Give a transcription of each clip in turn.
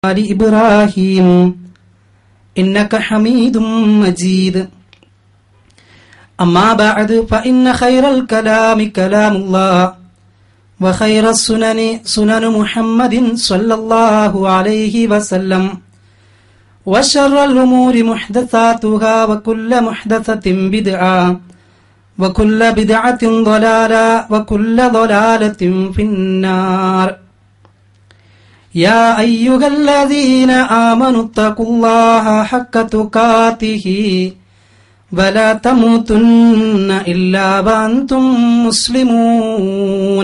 آل إبراهيم إنك حميد مجيد أما بعد فإن خير الكلام كلام الله وخير السنن سنن محمد صلى الله عليه وسلم وشر الأمور محدثاتها وكل محدثة بدعة وكل بدعة ضلالة وكل ضلالة في النار يا أيها الذين آمنوا اتقوا الله حق تقاته ولا تموتن إلا وأنتم مسلمون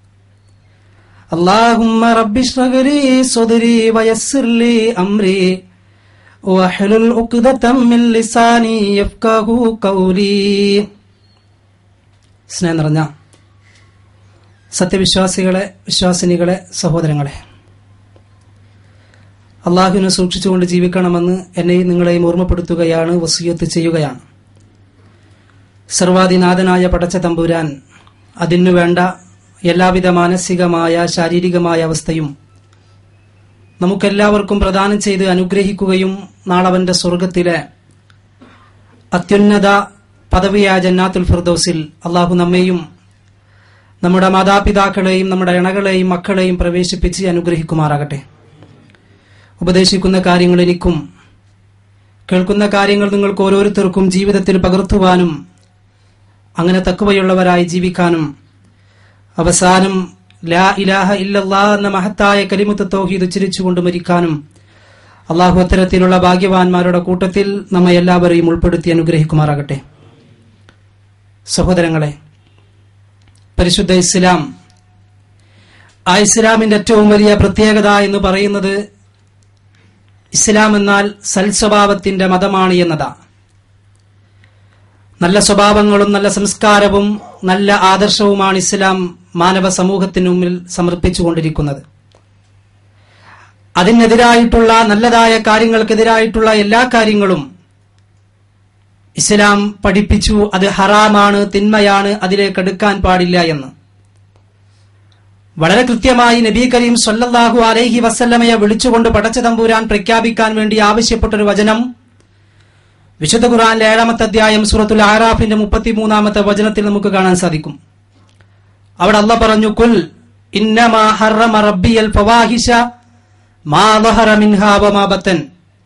اللهم رب اشرح لي صدري ويسر لي أمري واحلل عقدة من لساني يفقه قولي സ്നേഹം നിറഞ്ഞ സത്യവിശ്വാസികളെ വിശ്വാസിനികളെ സഹോദരങ്ങളെ അള്ളാഹുവിനെ സൂക്ഷിച്ചുകൊണ്ട് ജീവിക്കണമെന്ന് എന്നെയും നിങ്ങളെയും ഓർമ്മപ്പെടുത്തുകയാണ് വസീയത്ത് ചെയ്യുകയാണ് സർവാധിനാഥനായ പടച്ച തമ്പുരാൻ അതിനു വേണ്ട എല്ലാവിധ മാനസികമായ ശാരീരികമായ അവസ്ഥയും നമുക്കെല്ലാവർക്കും പ്രദാനം ചെയ്ത് അനുഗ്രഹിക്കുകയും നാളവന്റെ സ്വർഗത്തിലെ അത്യുന്നത പദവിയായ ജന്നാത്തുൽ ഫിർദൌസിൽ അള്ളാഹു നമ്മെയും നമ്മുടെ മാതാപിതാക്കളെയും നമ്മുടെ ഇണകളെയും മക്കളെയും പ്രവേശിപ്പിച്ച് അനുഗ്രഹിക്കുമാറാകട്ടെ ഉപദേശിക്കുന്ന കാര്യങ്ങൾ എനിക്കും കേൾക്കുന്ന കാര്യങ്ങൾ നിങ്ങൾക്ക് ഓരോരുത്തർക്കും ജീവിതത്തിൽ പകർത്തുവാനും അങ്ങനെ തക്കുവയുള്ളവരായി ജീവിക്കാനും അവസാനം ലാ ഇലാഹ ഇല്ലല്ലാ എന്ന മഹത്തായ കലിമുത്ത് തൗഹീദ് ഉച്ചരിച്ചുകൊണ്ട് മരിക്കാനും അള്ളാഹു അത്തരത്തിലുള്ള ഭാഗ്യവാന്മാരുടെ കൂട്ടത്തിൽ നമ്മെ എല്ലാവരെയും ഉൾപ്പെടുത്തി അനുഗ്രഹിക്കുമാറാകട്ടെ സഹോദരങ്ങളെ പരിശുദ്ധ ഇസ്ലാം ആ ഇസ്ലാമിന്റെ ഏറ്റവും വലിയ പ്രത്യേകത എന്ന് പറയുന്നത് ഇസ്ലാം എന്നാൽ സൽസ്വഭാവത്തിന്റെ മതമാണ് എന്നതാ നല്ല സ്വഭാവങ്ങളും നല്ല സംസ്കാരവും നല്ല ആദർശവുമാണ് ഇസ്ലാം മാനവ സമൂഹത്തിനു മുമ്പിൽ സമർപ്പിച്ചുകൊണ്ടിരിക്കുന്നത് അതിനെതിരായിട്ടുള്ള നല്ലതായ കാര്യങ്ങൾക്കെതിരായിട്ടുള്ള എല്ലാ കാര്യങ്ങളും ഇസ്ലാം പഠിപ്പിച്ചു അത് ഹറാമാണ് തിന്മയാണ് അതിലേക്ക് എടുക്കാൻ പാടില്ല എന്ന് വളരെ കൃത്യമായി നബി കരീം സല്ലല്ലാഹു അലൈഹി വസല്ലമയെ വിളിച്ചുകൊണ്ട് പടച്ച തമ്പുരാൻ പ്രഖ്യാപിക്കാൻ വേണ്ടി ആവശ്യപ്പെട്ടൊരു വചനം വിശുദ്ധ ഖുർആന്റെ ഏഴാമത്തെ അധ്യായം സൂറത്തുൽ ആറാഫിന്റെ മുപ്പത്തിമൂന്നാമത്തെ വചനത്തിൽ നമുക്ക് കാണാൻ സാധിക്കും അവിടെ അല്ല പറഞ്ഞു കുൽ ഇന്നമാ ഹറമ റബ്ബിയൽ ഫവാഹിഷ മാ ളഹറ മിൻഹാ വമാ ബത്തൻ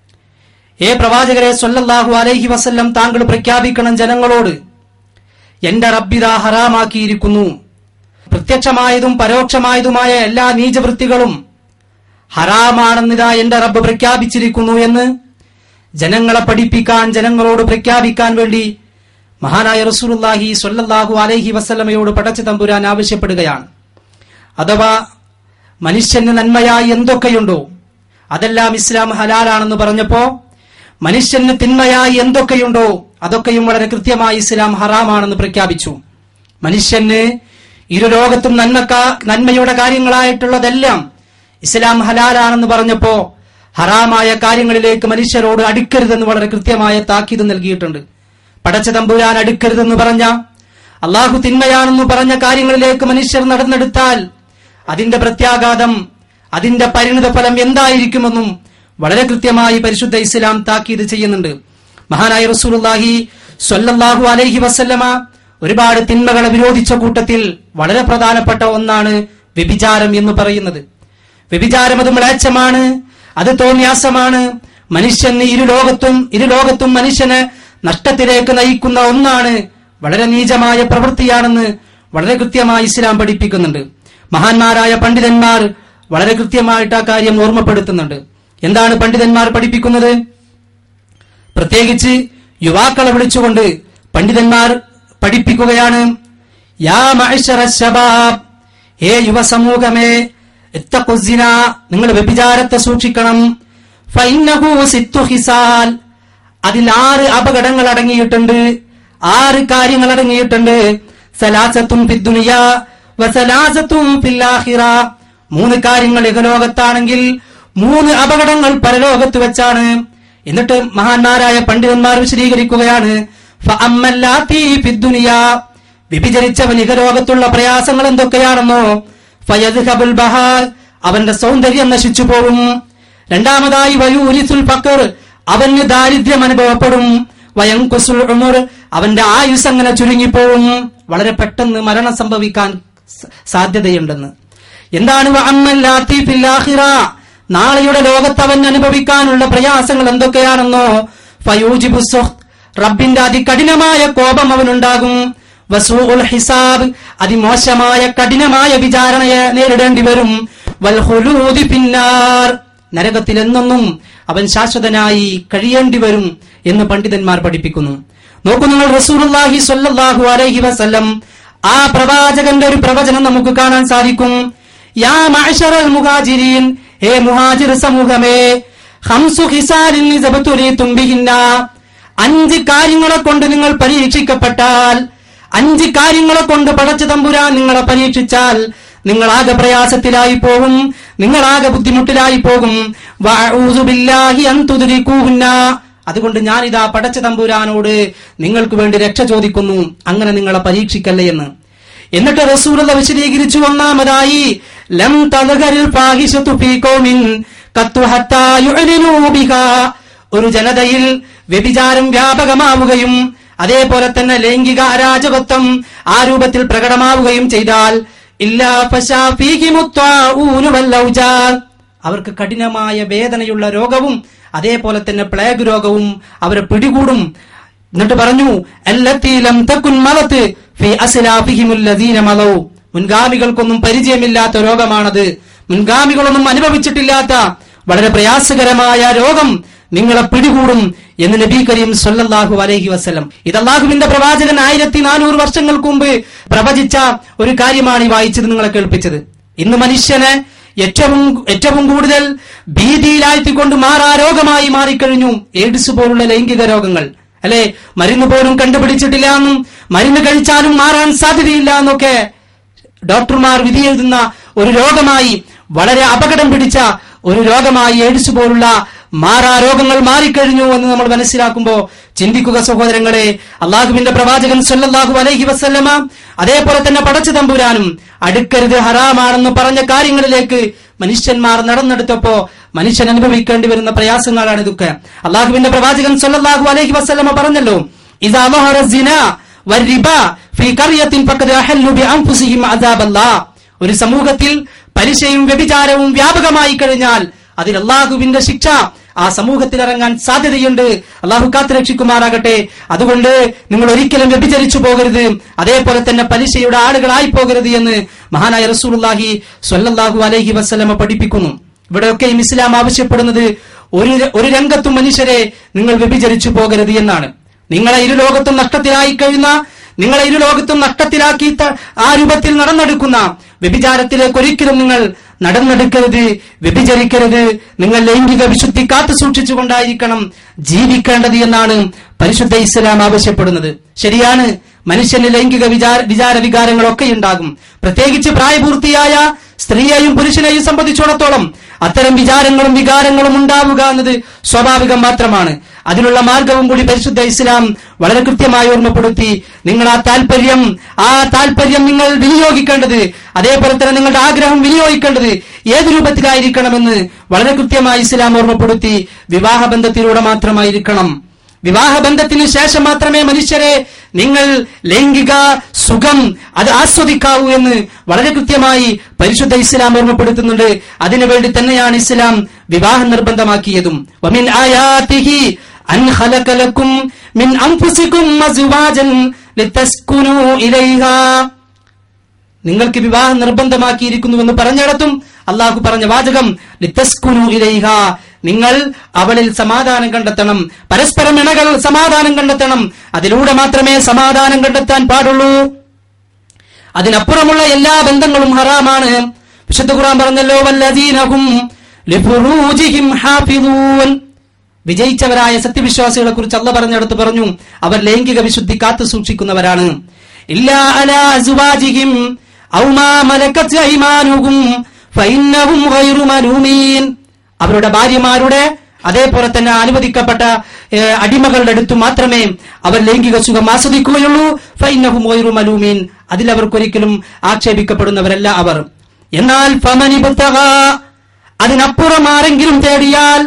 ഏ പ്രവാചകരെ സല്ലല്ലാഹു അലൈഹി വസല്ലം താങ്കൾ പ്രഖ്യാപിക്കണം ജനങ്ങളോട് എന്റെ റബ്ബിത ഹറാമാക്കിയിരിക്കുന്നു പ്രത്യക്ഷമായതും പരോക്ഷമായതുമായ എല്ലാ നീചവൃത്തികളും ഹറാമാണെന്നിതാ എന്റെ റബ്ബ് പ്രഖ്യാപിച്ചിരിക്കുന്നു എന്ന് ജനങ്ങളെ പഠിപ്പിക്കാൻ ജനങ്ങളോട് പ്രഖ്യാപിക്കാൻ വേണ്ടി മഹാനായ റസൂലുള്ളാഹി സ്വല്ലല്ലാഹു അലൈഹി വസല്ലമയോട് പടച്ചു തമ്പുരാൻ ആവശ്യപ്പെടുകയാണ് അഥവാ മനുഷ്യന് നന്മയായി എന്തൊക്കെയുണ്ടോ അതെല്ലാം ഇസ്ലാം ഹലാലാണെന്ന് പറഞ്ഞപ്പോ മനുഷ്യന് തിന്മയായി എന്തൊക്കെയുണ്ടോ അതൊക്കെയും വളരെ കൃത്യമായി ഇസ്ലാം ഹറാമാണെന്ന് പ്രഖ്യാപിച്ചു മനുഷ്യന് ഇരു ലോകത്തും നന്മക്ക നന്മയുടെ കാര്യങ്ങളായിട്ടുള്ളതെല്ലാം ഇസ്ലാം ഹലാലാണെന്ന് പറഞ്ഞപ്പോ ഹറാമായ കാര്യങ്ങളിലേക്ക് മനുഷ്യരോട് അടുക്കരുതെന്ന് വളരെ കൃത്യമായ താക്കീത് നൽകിയിട്ടുണ്ട് പടച്ച തമ്പുരാൻ അടുക്കരുതെന്ന് പറഞ്ഞ അള്ളാഹു തിന്മയാണെന്ന് പറഞ്ഞ കാര്യങ്ങളിലേക്ക് മനുഷ്യർ നടന്നെടുത്താൽ അതിന്റെ പ്രത്യാഘാതം അതിന്റെ പരിണിത ഫലം എന്തായിരിക്കുമെന്നും വളരെ കൃത്യമായി പരിശുദ്ധ ഇസ്ലാം താക്കീത് ചെയ്യുന്നുണ്ട് മഹാനായ റസൂലുള്ളാഹി സ്വല്ലല്ലാഹു അലൈഹി വസല്ലമ ഒരുപാട് തിന്മകളെ വിരോധിച്ച കൂട്ടത്തിൽ വളരെ പ്രധാനപ്പെട്ട ഒന്നാണ് വ്യഭിചാരം എന്ന് പറയുന്നത് വ്യഭിചാരം അത് മ്ലേച്ഛമാണ് അത് തോന്യാസമാണ് മനുഷ്യന് ഇരു ലോകത്തും ഇരു ലോകത്തും മനുഷ്യന് നഷ്ടത്തിലേക്ക് നയിക്കുന്ന ഒന്നാണ് വളരെ നീചമായ പ്രവൃത്തിയാണെന്ന് വളരെ കൃത്യമായി ഇസ്ലാം പഠിപ്പിക്കുന്നുണ്ട് മഹാന്മാരായ പണ്ഡിതന്മാർ വളരെ കൃത്യമായിട്ട് ആ കാര്യം ഓർമ്മപ്പെടുത്തുന്നുണ്ട് എന്താണ് പണ്ഡിതന്മാർ പഠിപ്പിക്കുന്നത് പ്രത്യേകിച്ച് യുവാക്കളെ വിളിച്ചുകൊണ്ട് പണ്ഡിതന്മാർ പഠിപ്പിക്കുകയാണ് യാ മഅ്ശറ ശബാബ് ഏ യുവസമൂഹമേ ഇത്തഖുസിന നിങ്ങൾ വ്യഭിചാരത്തെ സൂക്ഷിക്കണം ഫൈന്നഹു സിത്തു ഹിസാൽ അതിൽ ആറ് അപകടങ്ങൾ അടങ്ങിയിട്ടുണ്ട് ആറ് കാര്യങ്ങൾ അടങ്ങിയിട്ടുണ്ട് സലാസത്തും ഫിദ്ദുനിയ വസലാസത്തും ഫില്ലാഹിറ മൂന്ന് കാര്യങ്ങൾ ഇഹലോകത്താണെങ്കിൽ മൂന്ന് അപകടങ്ങൾ പരലോകത്ത് വെച്ചാണ് എന്നിട്ട് മഹാന്മാരായ പണ്ഡിതന്മാർ വിശദീകരിക്കുകയാണ് ഫഅമ്മല്ലാത്തി ഫിദ്ദുനിയ വ്യഭിചരിച്ചവൻ ഇഹലോകത്തുള്ള പ്രയാസങ്ങൾ എന്തൊക്കെയാണെന്നോ ഫയദ്ഹബുൽ ബഹാർ അവന്റെ സൗന്ദര്യം നശിച്ചു പോകും രണ്ടാമതായി വയൂരിസുൽ ഫക്കർ അവന് ദാരിദ്ര്യം അനുഭവപ്പെടും വയങ്കുസുൽ ഉമർ അവന്റെ ആയുസ് അങ്ങനെ ചുരുങ്ങിപ്പോവും വളരെ പെട്ടെന്ന് മരണം സംഭവിക്കാൻ സ- സാധ്യതയുണ്ടെന്ന് എന്താണ് വഅമ്മല്ലാത്തി ഫിൽ ആഖിറ നാളെയുടെ ലോകത്ത് അവൻ അനുഭവിക്കാനുള്ള പ്രയാസങ്ങൾ എന്തൊക്കെയാണെന്നോ ഫയൂജിബു സുഖ് റബ്ബിന്റെ അതികഠിനമായ കോപം അവനുണ്ടാകും വസൂഉൽ ഹിസാബ് അതിമോശമായ കഠിനമായ വിചാരണയെ നേരിടേണ്ടി വരും വൽ ഖുലൂദി ഫിന്നാർ നരകത്തിൽ എന്നെന്നും അവൻ ശാശ്വതനായി കഴിയേണ്ടി വരും എന്ന് പണ്ഡിതന്മാർ പഠിപ്പിക്കുന്നു നോക്കൂ നിങ്ങൾ റസൂലുള്ളാഹി സ്വല്ലല്ലാഹു അലൈഹി വസല്ലം ആ പ്രവാചകന്റെ ഒരു പ്രവചനം നമുക്ക് കാണാൻ സാധിക്കും യാ മഅ്ശറൽ മുഹാജിരീൻ ഹേ മുഹാജിർ സമൂഹമേ ഹംസു ഹിസാലിൻ ഇസബതുലീതും ബിഹിന്ന അഞ്ച് കാര്യങ്ങളെ കൊണ്ട് നിങ്ങൾ പരീക്ഷിക്കപ്പെട്ടാൽ അഞ്ച് കാര്യങ്ങളെ കൊണ്ട് പടച്ചു തമ്പുരാൻ നിങ്ങളെ പരീക്ഷിച്ചാൽ നിങ്ങളാകെ പ്രയാസത്തിലായി പോകും നിങ്ങളാകെ ബുദ്ധിമുട്ടിലായി പോകും വഅഊസു ബില്ലാഹി അൻ തുദ്രികൂഹുന്ന. അതുകൊണ്ട് ഞാനിതാ പടച്ച തമ്പുരാനോട് നിങ്ങൾക്ക് വേണ്ടി രക്ഷ ചോദിക്കുന്നു അങ്ങനെ നിങ്ങളെ പരീക്ഷിക്കല്ലേ എന്ന് എന്നിട്ട് റസൂലുള്ള വിശദീകരിച്ചു ഒന്നാമതായി ലം തദ്ഹരിൽ ഫാഹിശതു ഫീ ഖൗമിൻ ഖത്തു ഹത്താ യുഅ്ലിനൂ ബിഹാ ഒരു ജനതയിൽ വ്യഭിചാരം വ്യാപകമാവുകയും അതേപോലെ തന്നെ ലൈംഗിക അരാജകത്വം ആ രൂപത്തിൽ പ്രകടമാവുകയും ചെയ്താൽ ഇല്ലാ ഫശാ ഫീഹിമു ത്വാഊനു വൽ ഔജാർ. അവർക്ക് കഠിനമായ വേദനയുള്ള രോഗവും അതേപോലെ തന്നെ പ്ലേഗ് രോഗവും അവരെ പിടികൂടും എന്നിട്ട് പറഞ്ഞു "അല്ലത്തീ ലം തകുൻ മലത്ത് ഫീ അസ്ലാഫിഹിമുൽ ലദീന മലൗ." മുൻഗാമികൾക്കൊന്നും പരിചയമില്ലാത്ത രോഗമാണത് മുൻഗാമികളൊന്നും അനുഭവിച്ചിട്ടില്ലാത്ത വളരെ പ്രയാസകരമായ രോഗം നിങ്ങളെ പിടികൂടും എന്ന് നബി കരീം സല്ലല്ലാഹു അലൈഹി വസല്ലം ഇത് അള്ളാഹുവിന്റെ പ്രവാചകൻ ആയിരത്തി നാനൂറ് വർഷങ്ങൾക്ക് മുമ്പ് പ്രവചിച്ച ഒരു കാര്യമാണ് ഈ വായിച്ചത് നിങ്ങളെ കേൾപ്പിച്ചത് ഇന്ന് മനുഷ്യനെ ഏറ്റവും ഏറ്റവും കൂടുതൽ ഭീതിയിലാഴ്ത്തിക്കൊണ്ട് മാറാ രോഗമായി മാറിക്കഴിഞ്ഞു എയ്ഡ്സ് പോലുള്ള ലൈംഗിക രോഗങ്ങൾ അല്ലെ മരുന്ന് പോലും കണ്ടുപിടിച്ചിട്ടില്ല എന്നും മരുന്ന് കഴിച്ചാലും മാറാൻ സാധ്യതയില്ല എന്നൊക്കെ ഡോക്ടർമാർ വിധി എഴുതുന്ന ഒരു രോഗമായി വളരെ അപകടം പിടിച്ച ഒരു രോഗമായി എയ്ഡ്സ് പോലുള്ള മാറാ രോഗങ്ങൾ മാറിക്കഴിഞ്ഞു എന്ന് നമ്മൾ മനസ്സിലാക്കുമ്പോ ചിന്തിക്കുക സഹോദരങ്ങളെ അള്ളാഹുവിന്റെ പ്രവാചകൻ സല്ലല്ലാഹു അലൈഹി വസല്ലമ അതേപോലെ തന്നെ പടച്ചു തമ്പുരാനും അടുക്കരുത് ഹറാമാണെന്ന് പറഞ്ഞ കാര്യങ്ങളിലേക്ക് മനുഷ്യന്മാർ നടന്നെടുത്തപ്പോ മനുഷ്യൻ അനുഭവിക്കേണ്ടി വരുന്ന പ്രയാസങ്ങളാണ് ഇതൊക്കെ അള്ളാഹുവിന്റെ പ്രവാചകൻ സല്ലല്ലാഹു അലൈഹി വസല്ലമ പറഞ്ഞല്ലോ ഇതാ ظهر الزنا والربا في قرية فقد أحلوا بأنفسهم عذاب الله ഒരു സമൂഹത്തിൽ പലിശയും വ്യഭിചാരവും വ്യാപകമായി കഴിഞ്ഞാൽ അതിൽ അള്ളാഹുവിന്റെ ശിക്ഷ ആ സമൂഹത്തിൽ ഇറങ്ങാൻ സാധ്യതയുണ്ട് അള്ളാഹു കാത്തു രക്ഷിക്കുമാറാകട്ടെ അതുകൊണ്ട് നിങ്ങൾ ഒരിക്കലും വ്യഭിചരിച്ചു പോകരുത് അതേപോലെ തന്നെ പലിശയുടെ ആളുകളായി പോകരുത് എന്ന് മഹാനായ റസൂലുള്ളാഹി സ്വല്ലല്ലാഹു അലൈഹി വസല്ലമ പഠിപ്പിക്കുന്നു ഇവിടെയൊക്കെയും ഇസ്ലാം ആവശ്യപ്പെടുന്നത് ഒരു ഒരു രംഗത്തും മനുഷ്യരെ നിങ്ങൾ വ്യഭിചരിച്ചു പോകരുത് എന്നാണ് നിങ്ങളെ ഇരു ലോകത്തും നഷ്ടത്തിലായി കഴിയുന്ന നിങ്ങളെ ഇരു ലോകത്തും നഷ്ടത്തിലാക്കി ത- ആ രൂപത്തിൽ നടന്നെടുക്കുന്ന വ്യഭിചാരത്തിലേക്ക് ഒരിക്കലും നിങ്ങൾ നടന്നെടുക്കരുത് വ്യഭിചരിക്കരുത് നിങ്ങൾ ലൈംഗിക വിശുദ്ധി കാത്തു സൂക്ഷിച്ചുകൊണ്ടായിരിക്കണം ജീവിക്കേണ്ടത് എന്നാണ് പരിശുദ്ധ ഇസ്ലാം ആവശ്യപ്പെടുന്നത് ശരിയാണ് മനുഷ്യന് ലൈംഗിക വിചാര വിചാര വികാരങ്ങളൊക്കെ ഉണ്ടാകും പ്രത്യേകിച്ച് പ്രായപൂർത്തിയായ സ്ത്രീയെയും പുരുഷനെയും സംബന്ധിച്ചിടത്തോളം അത്തരം വിചാരങ്ങളും വികാരങ്ങളും ഉണ്ടാവുക എന്നത് സ്വാഭാവികം മാത്രമാണ് അതിനുള്ള മാർഗവും കൂടി പരിശുദ്ധ ഇസ്ലാം വളരെ കൃത്യമായി ഓർമ്മപ്പെടുത്തി നിങ്ങൾ ആ താല്പര്യം ആ താല്പര്യം നിങ്ങൾ വിനിയോഗിക്കേണ്ടത് അതേപോലെ തന്നെ നിങ്ങളുടെ ആഗ്രഹം വിനിയോഗിക്കേണ്ടത് ഏത് രൂപത്തിലായിരിക്കണമെന്ന് വളരെ കൃത്യമായി ഇസ്ലാം ഓർമ്മപ്പെടുത്തി വിവാഹബന്ധത്തിലൂടെ മാത്രമായിരിക്കണം വിവാഹബന്ധത്തിന് ശേഷം മാത്രമേ മനുഷ്യരെ നിങ്ങൾ ലൈംഗിക സുഖം അത് ആസ്വദിക്കാവൂ എന്ന് വളരെ കൃത്യമായി പരിശുദ്ധ ഇസ്ലാം ഓർമ്മപ്പെടുത്തുന്നുണ്ട് അതിനുവേണ്ടി തന്നെയാണ് ഇസ്ലാം വിവാഹം നിർബന്ധമാക്കിയതും വമിൻ ആയാതിഹി അൻ ഖലഖ ലക്കും മിൻ അൻഫുസികും അസ്വാജൻ ലിതസ്കുനൂ ഇലൈഹാ നിങ്ങൾക്ക് വിവാഹം നിർബന്ധമാക്കിയിരിക്കുന്നുവെന്ന് പറഞ്ഞിടത്തും അള്ളാഹു പറഞ്ഞ വാചകം ലിത്തസ്കുനു ഇലൈഹ നിങ്ങൾ അവളിൽ സമാധാനം കണ്ടെത്തണം പരസ്പരം ഇണകൾ സമാധാനം കണ്ടെത്തണം അതിലൂടെ മാത്രമേ സമാധാനം കണ്ടെത്താൻ പാടുള്ളൂ അതിനപ്പുറമുള്ള എല്ലാ ബന്ധങ്ങളും ഹറാമാണ് വിശുദ്ധ ഖുർആൻ പറഞ്ഞല്ലോ വല്ലദീനഹും ലിഫുറൂജിഹിം ഹാഫിദൂൻ വിജയിച്ചവരായ സത്യവിശ്വാസികളെ കുറിച്ച് അല്ല പറഞ്ഞെടുത്ത് പറഞ്ഞു അവർ ലൈംഗിക വിശുദ്ധി കാത്തു സൂക്ഷിക്കുന്നവരാണ് ഇല്ലാ അലാ അസ്വാജിഹിം ഔ മാ മലക്കത് അയ്മാനുഹും ഫഇന്നഹും ഗൈറു മലൂമീൻ അവരുടെ ഭാര്യമാരുടെ അതേപോലെ തന്നെ അനുവദിക്കപ്പെട്ട ഏ, അടിമകളുടെ അടുത്ത് മാത്രമേ അവർ ലൈംഗിക സുഖം ആസ്വദിക്കുകയുള്ളൂ ഫൈനഹും ഗൈറു മലൂമീൻ അതിൽ അവർക്കൊരിക്കലും ആക്ഷേപിക്കപ്പെടുന്നവരല്ല അവർ എന്നാൽ ഫമനിബ്തഗാ അതിനപ്പുറം ആരെങ്കിലും തേടിയാൽ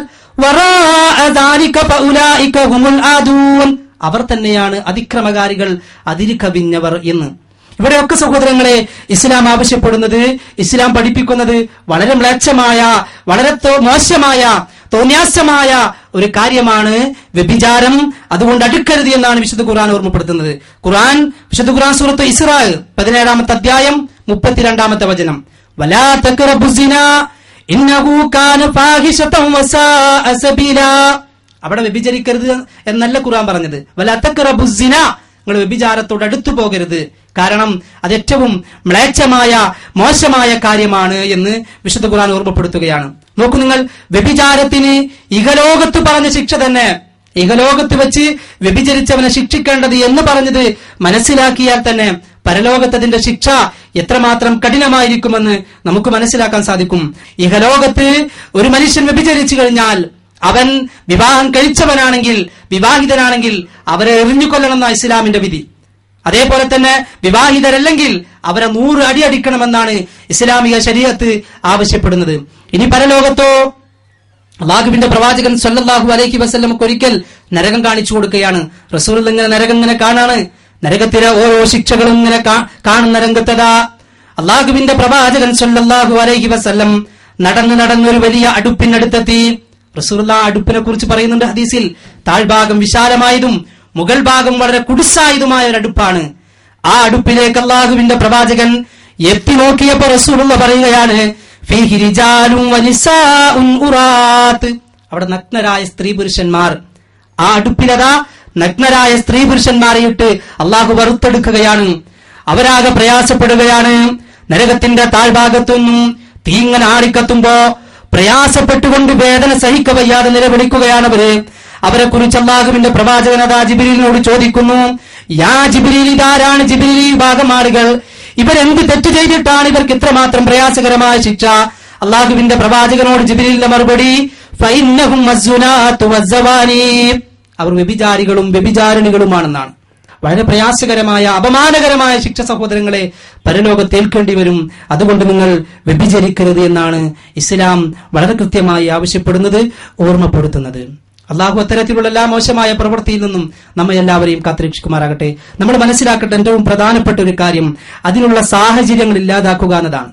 വറാഅ ദാലിക ഫഉലായിക ഹുമുൽ ആദൂൻ. അവർ തന്നെയാണ് അതിക്രമകാരികൾ അതിര് കവിഞ്ഞവർ എന്ന് ഇവിടെയൊക്കെ സഹോദരങ്ങളെ ഇസ്ലാം ആവശ്യപ്പെടുന്നത് ഇസ്ലാം പഠിപ്പിക്കുന്നത് വളരെ മ്ലേച്ഛമായ വളരെ തോ- മോശമായ തോന്യാസമായ ഒരു കാര്യമാണ് വ്യഭിചാരം അതുകൊണ്ട് അടുക്കരുത് എന്നാണ് വിശുദ്ധ ഖുർആൻ ഓർമ്മപ്പെടുത്തുന്നത് ഖുർആൻ വിശുദ്ധ ഖുർആൻ സൂറത്ത് ഇസ്രാ പതിനേഴാമത്തെ അധ്യായം മുപ്പത്തിരണ്ടാമത്തെ വചനം വലാ തഖ്റബു സിനാ ഇന്നഹു കാന ഫാഹിശതൻ വസാഅ സബീലാ അവിടെ വ്യഭിചരിക്കരുത് എന്നല്ല ഖുർആൻ പറഞ്ഞത് വലാ തഖ്റബു സിനാ നിങ്ങൾ വ്യഭിചാരത്തോട് അടുത്തു പോകരുത് കാരണം അത് ഏറ്റവും മ്ലേച്ഛമായ മോശമായ കാര്യമാണ് എന്ന് വിശുദ്ധ ഖുർആൻ ഓർമ്മപ്പെടുത്തുകയാണ് നോക്കൂ നിങ്ങൾ വ്യഭിചാരത്തിന് ഇഹലോകത്ത് പറഞ്ഞ ശിക്ഷ തന്നെ ഇഹലോകത്ത് വെച്ച് വ്യഭിചരിച്ചവനെ ശിക്ഷിക്കേണ്ടത് എന്ന് പറഞ്ഞത് മനസ്സിലാക്കിയാൽ തന്നെ പരലോകത്തതിന്റെ ശിക്ഷ എത്രമാത്രം കഠിനമായിരിക്കുമെന്ന് നമുക്ക് മനസ്സിലാക്കാൻ സാധിക്കും ഇഹലോകത്ത് ഒരു മനുഷ്യൻ വ്യഭിചരിച്ചു കഴിഞ്ഞാൽ അവൻ വിവാഹം കഴിച്ചവനാണെങ്കിൽ വിവാഹിതനാണെങ്കിൽ അവരെ എറിഞ്ഞു കൊല്ലണമെന്ന ഇസ്ലാമിന്റെ വിധി അതേപോലെ തന്നെ വിവാഹിതരല്ലെങ്കിൽ അവരെ നൂറ് അടി അടിക്കണമെന്നാണ് ഇസ്ലാമിക ശരീരത്ത് ആവശ്യപ്പെടുന്നത് ഇനി പരലോകത്തോ അള്ളാഹുവിന്റെ പ്രവാചകൻ സല്ലല്ലാഹു അലൈഹി വസല്ലമക്ക് ഒരിക്കൽ നരകം കാണിച്ചു കൊടുക്കുകയാണ് റസൂൽ ഇങ്ങനെ നരകം ഇങ്ങനെ കാണാണ് നരകത്തിലെ ഓരോ ശിക്ഷകളും ഇങ്ങനെ കാ- കാണുന്ന രംഗത്തതാ അള്ളാഹുവിന്റെ പ്രവാചകൻ സല്ലല്ലാഹു അലൈഹി വസല്ലം നടന്ന് നടന്നൊരു വലിയ അടുപ്പിനടുത്തെത്തി റസൂലുള്ള ആ അടുപ്പിനെ കുറിച്ച് പറയുന്നുണ്ട് ഹദീസിൽ താഴ്ഭാഗം വിശാലമായതും മുകൾ ഭാഗം വളരെ കുടുസായതുമായ ഒരു അടുപ്പാണ് ആ അടുപ്പിലേക്ക് അള്ളാഹുവിന്റെ പ്രവാചകൻ എത്തി നോക്കിയപ്പോ റസൂലുള്ള പറയുകയാണ് ഫീഹി റിജാലും വനിസാഉൻ ഉറാത്ത്. അവിടെ നഗ്നരായ സ്ത്രീ പുരുഷന്മാർ ആ അടുപ്പിലതാ നഗ്നരായ സ്ത്രീ പുരുഷന്മാരെ ഇട്ട് അള്ളാഹു വറുത്തെടുക്കുകയാണ് അവരാകെ പ്രയാസപ്പെടുകയാണ് നരകത്തിന്റെ താഴ്ഭാഗത്തുനിന്നും തീങ്ങനെ ആടിക്കത്തുമ്പോ പ്രയാസപ്പെട്ടുകൊണ്ട് വേദന സഹിക്കവയ്യാതെ നിലവിളിക്കുകയാണ് അവര് അവരെ കുറിച്ച് അള്ളാഹുവിന്റെ പ്രവാചകൻ അതാ ജിബിലിനോട് ചോദിക്കുന്നു യാ ജിബിലിൽ ഇതാരാണ് ജിബിലിൽ ഈ ഭാഗം ആളുകൾ ഇവരെന്ത് തെറ്റ് ചെയ്തിട്ടാണ് ഇവർക്ക് ഇത്രമാത്രം പ്രയാസകരമായ ശിക്ഷ അള്ളാഹുവിന്റെ പ്രവാചകനോട് ജിബിലിന്റെ മറുപടി ഫൈന്നഹും വസ്സുനാത്തു വസ്സവാനി. അവർ വ്യഭിചാരികളും വ്യഭിചാരിണികളുമാണെന്നാണ് വളരെ പ്രയാസകരമായ അപമാനകരമായ ശിക്ഷ സഹോദരങ്ങളെ പരലോകത്ത് ഏൽക്കേണ്ടി വരും അതുകൊണ്ട് നിങ്ങൾ വ്യഭിചരിക്കരുത് എന്നാണ് ഇസ്ലാം വളരെ കൃത്യമായി ആവശ്യപ്പെടുന്നത് ഓർമ്മപ്പെടുത്തുന്നത് അള്ളാഹു അത്തരത്തിലുള്ള എല്ലാ മോശമായ പ്രവൃത്തിയിൽ നിന്നും നമ്മെ എല്ലാവരെയും കാത്തുരക്ഷിക്കുമാറാകട്ടെ നമ്മൾ മനസ്സിലാക്കേണ്ട ഏറ്റവും പ്രധാനപ്പെട്ട ഒരു കാര്യം അതിനുള്ള സാഹചര്യങ്ങൾ ഇല്ലാതാക്കുക എന്നതാണ്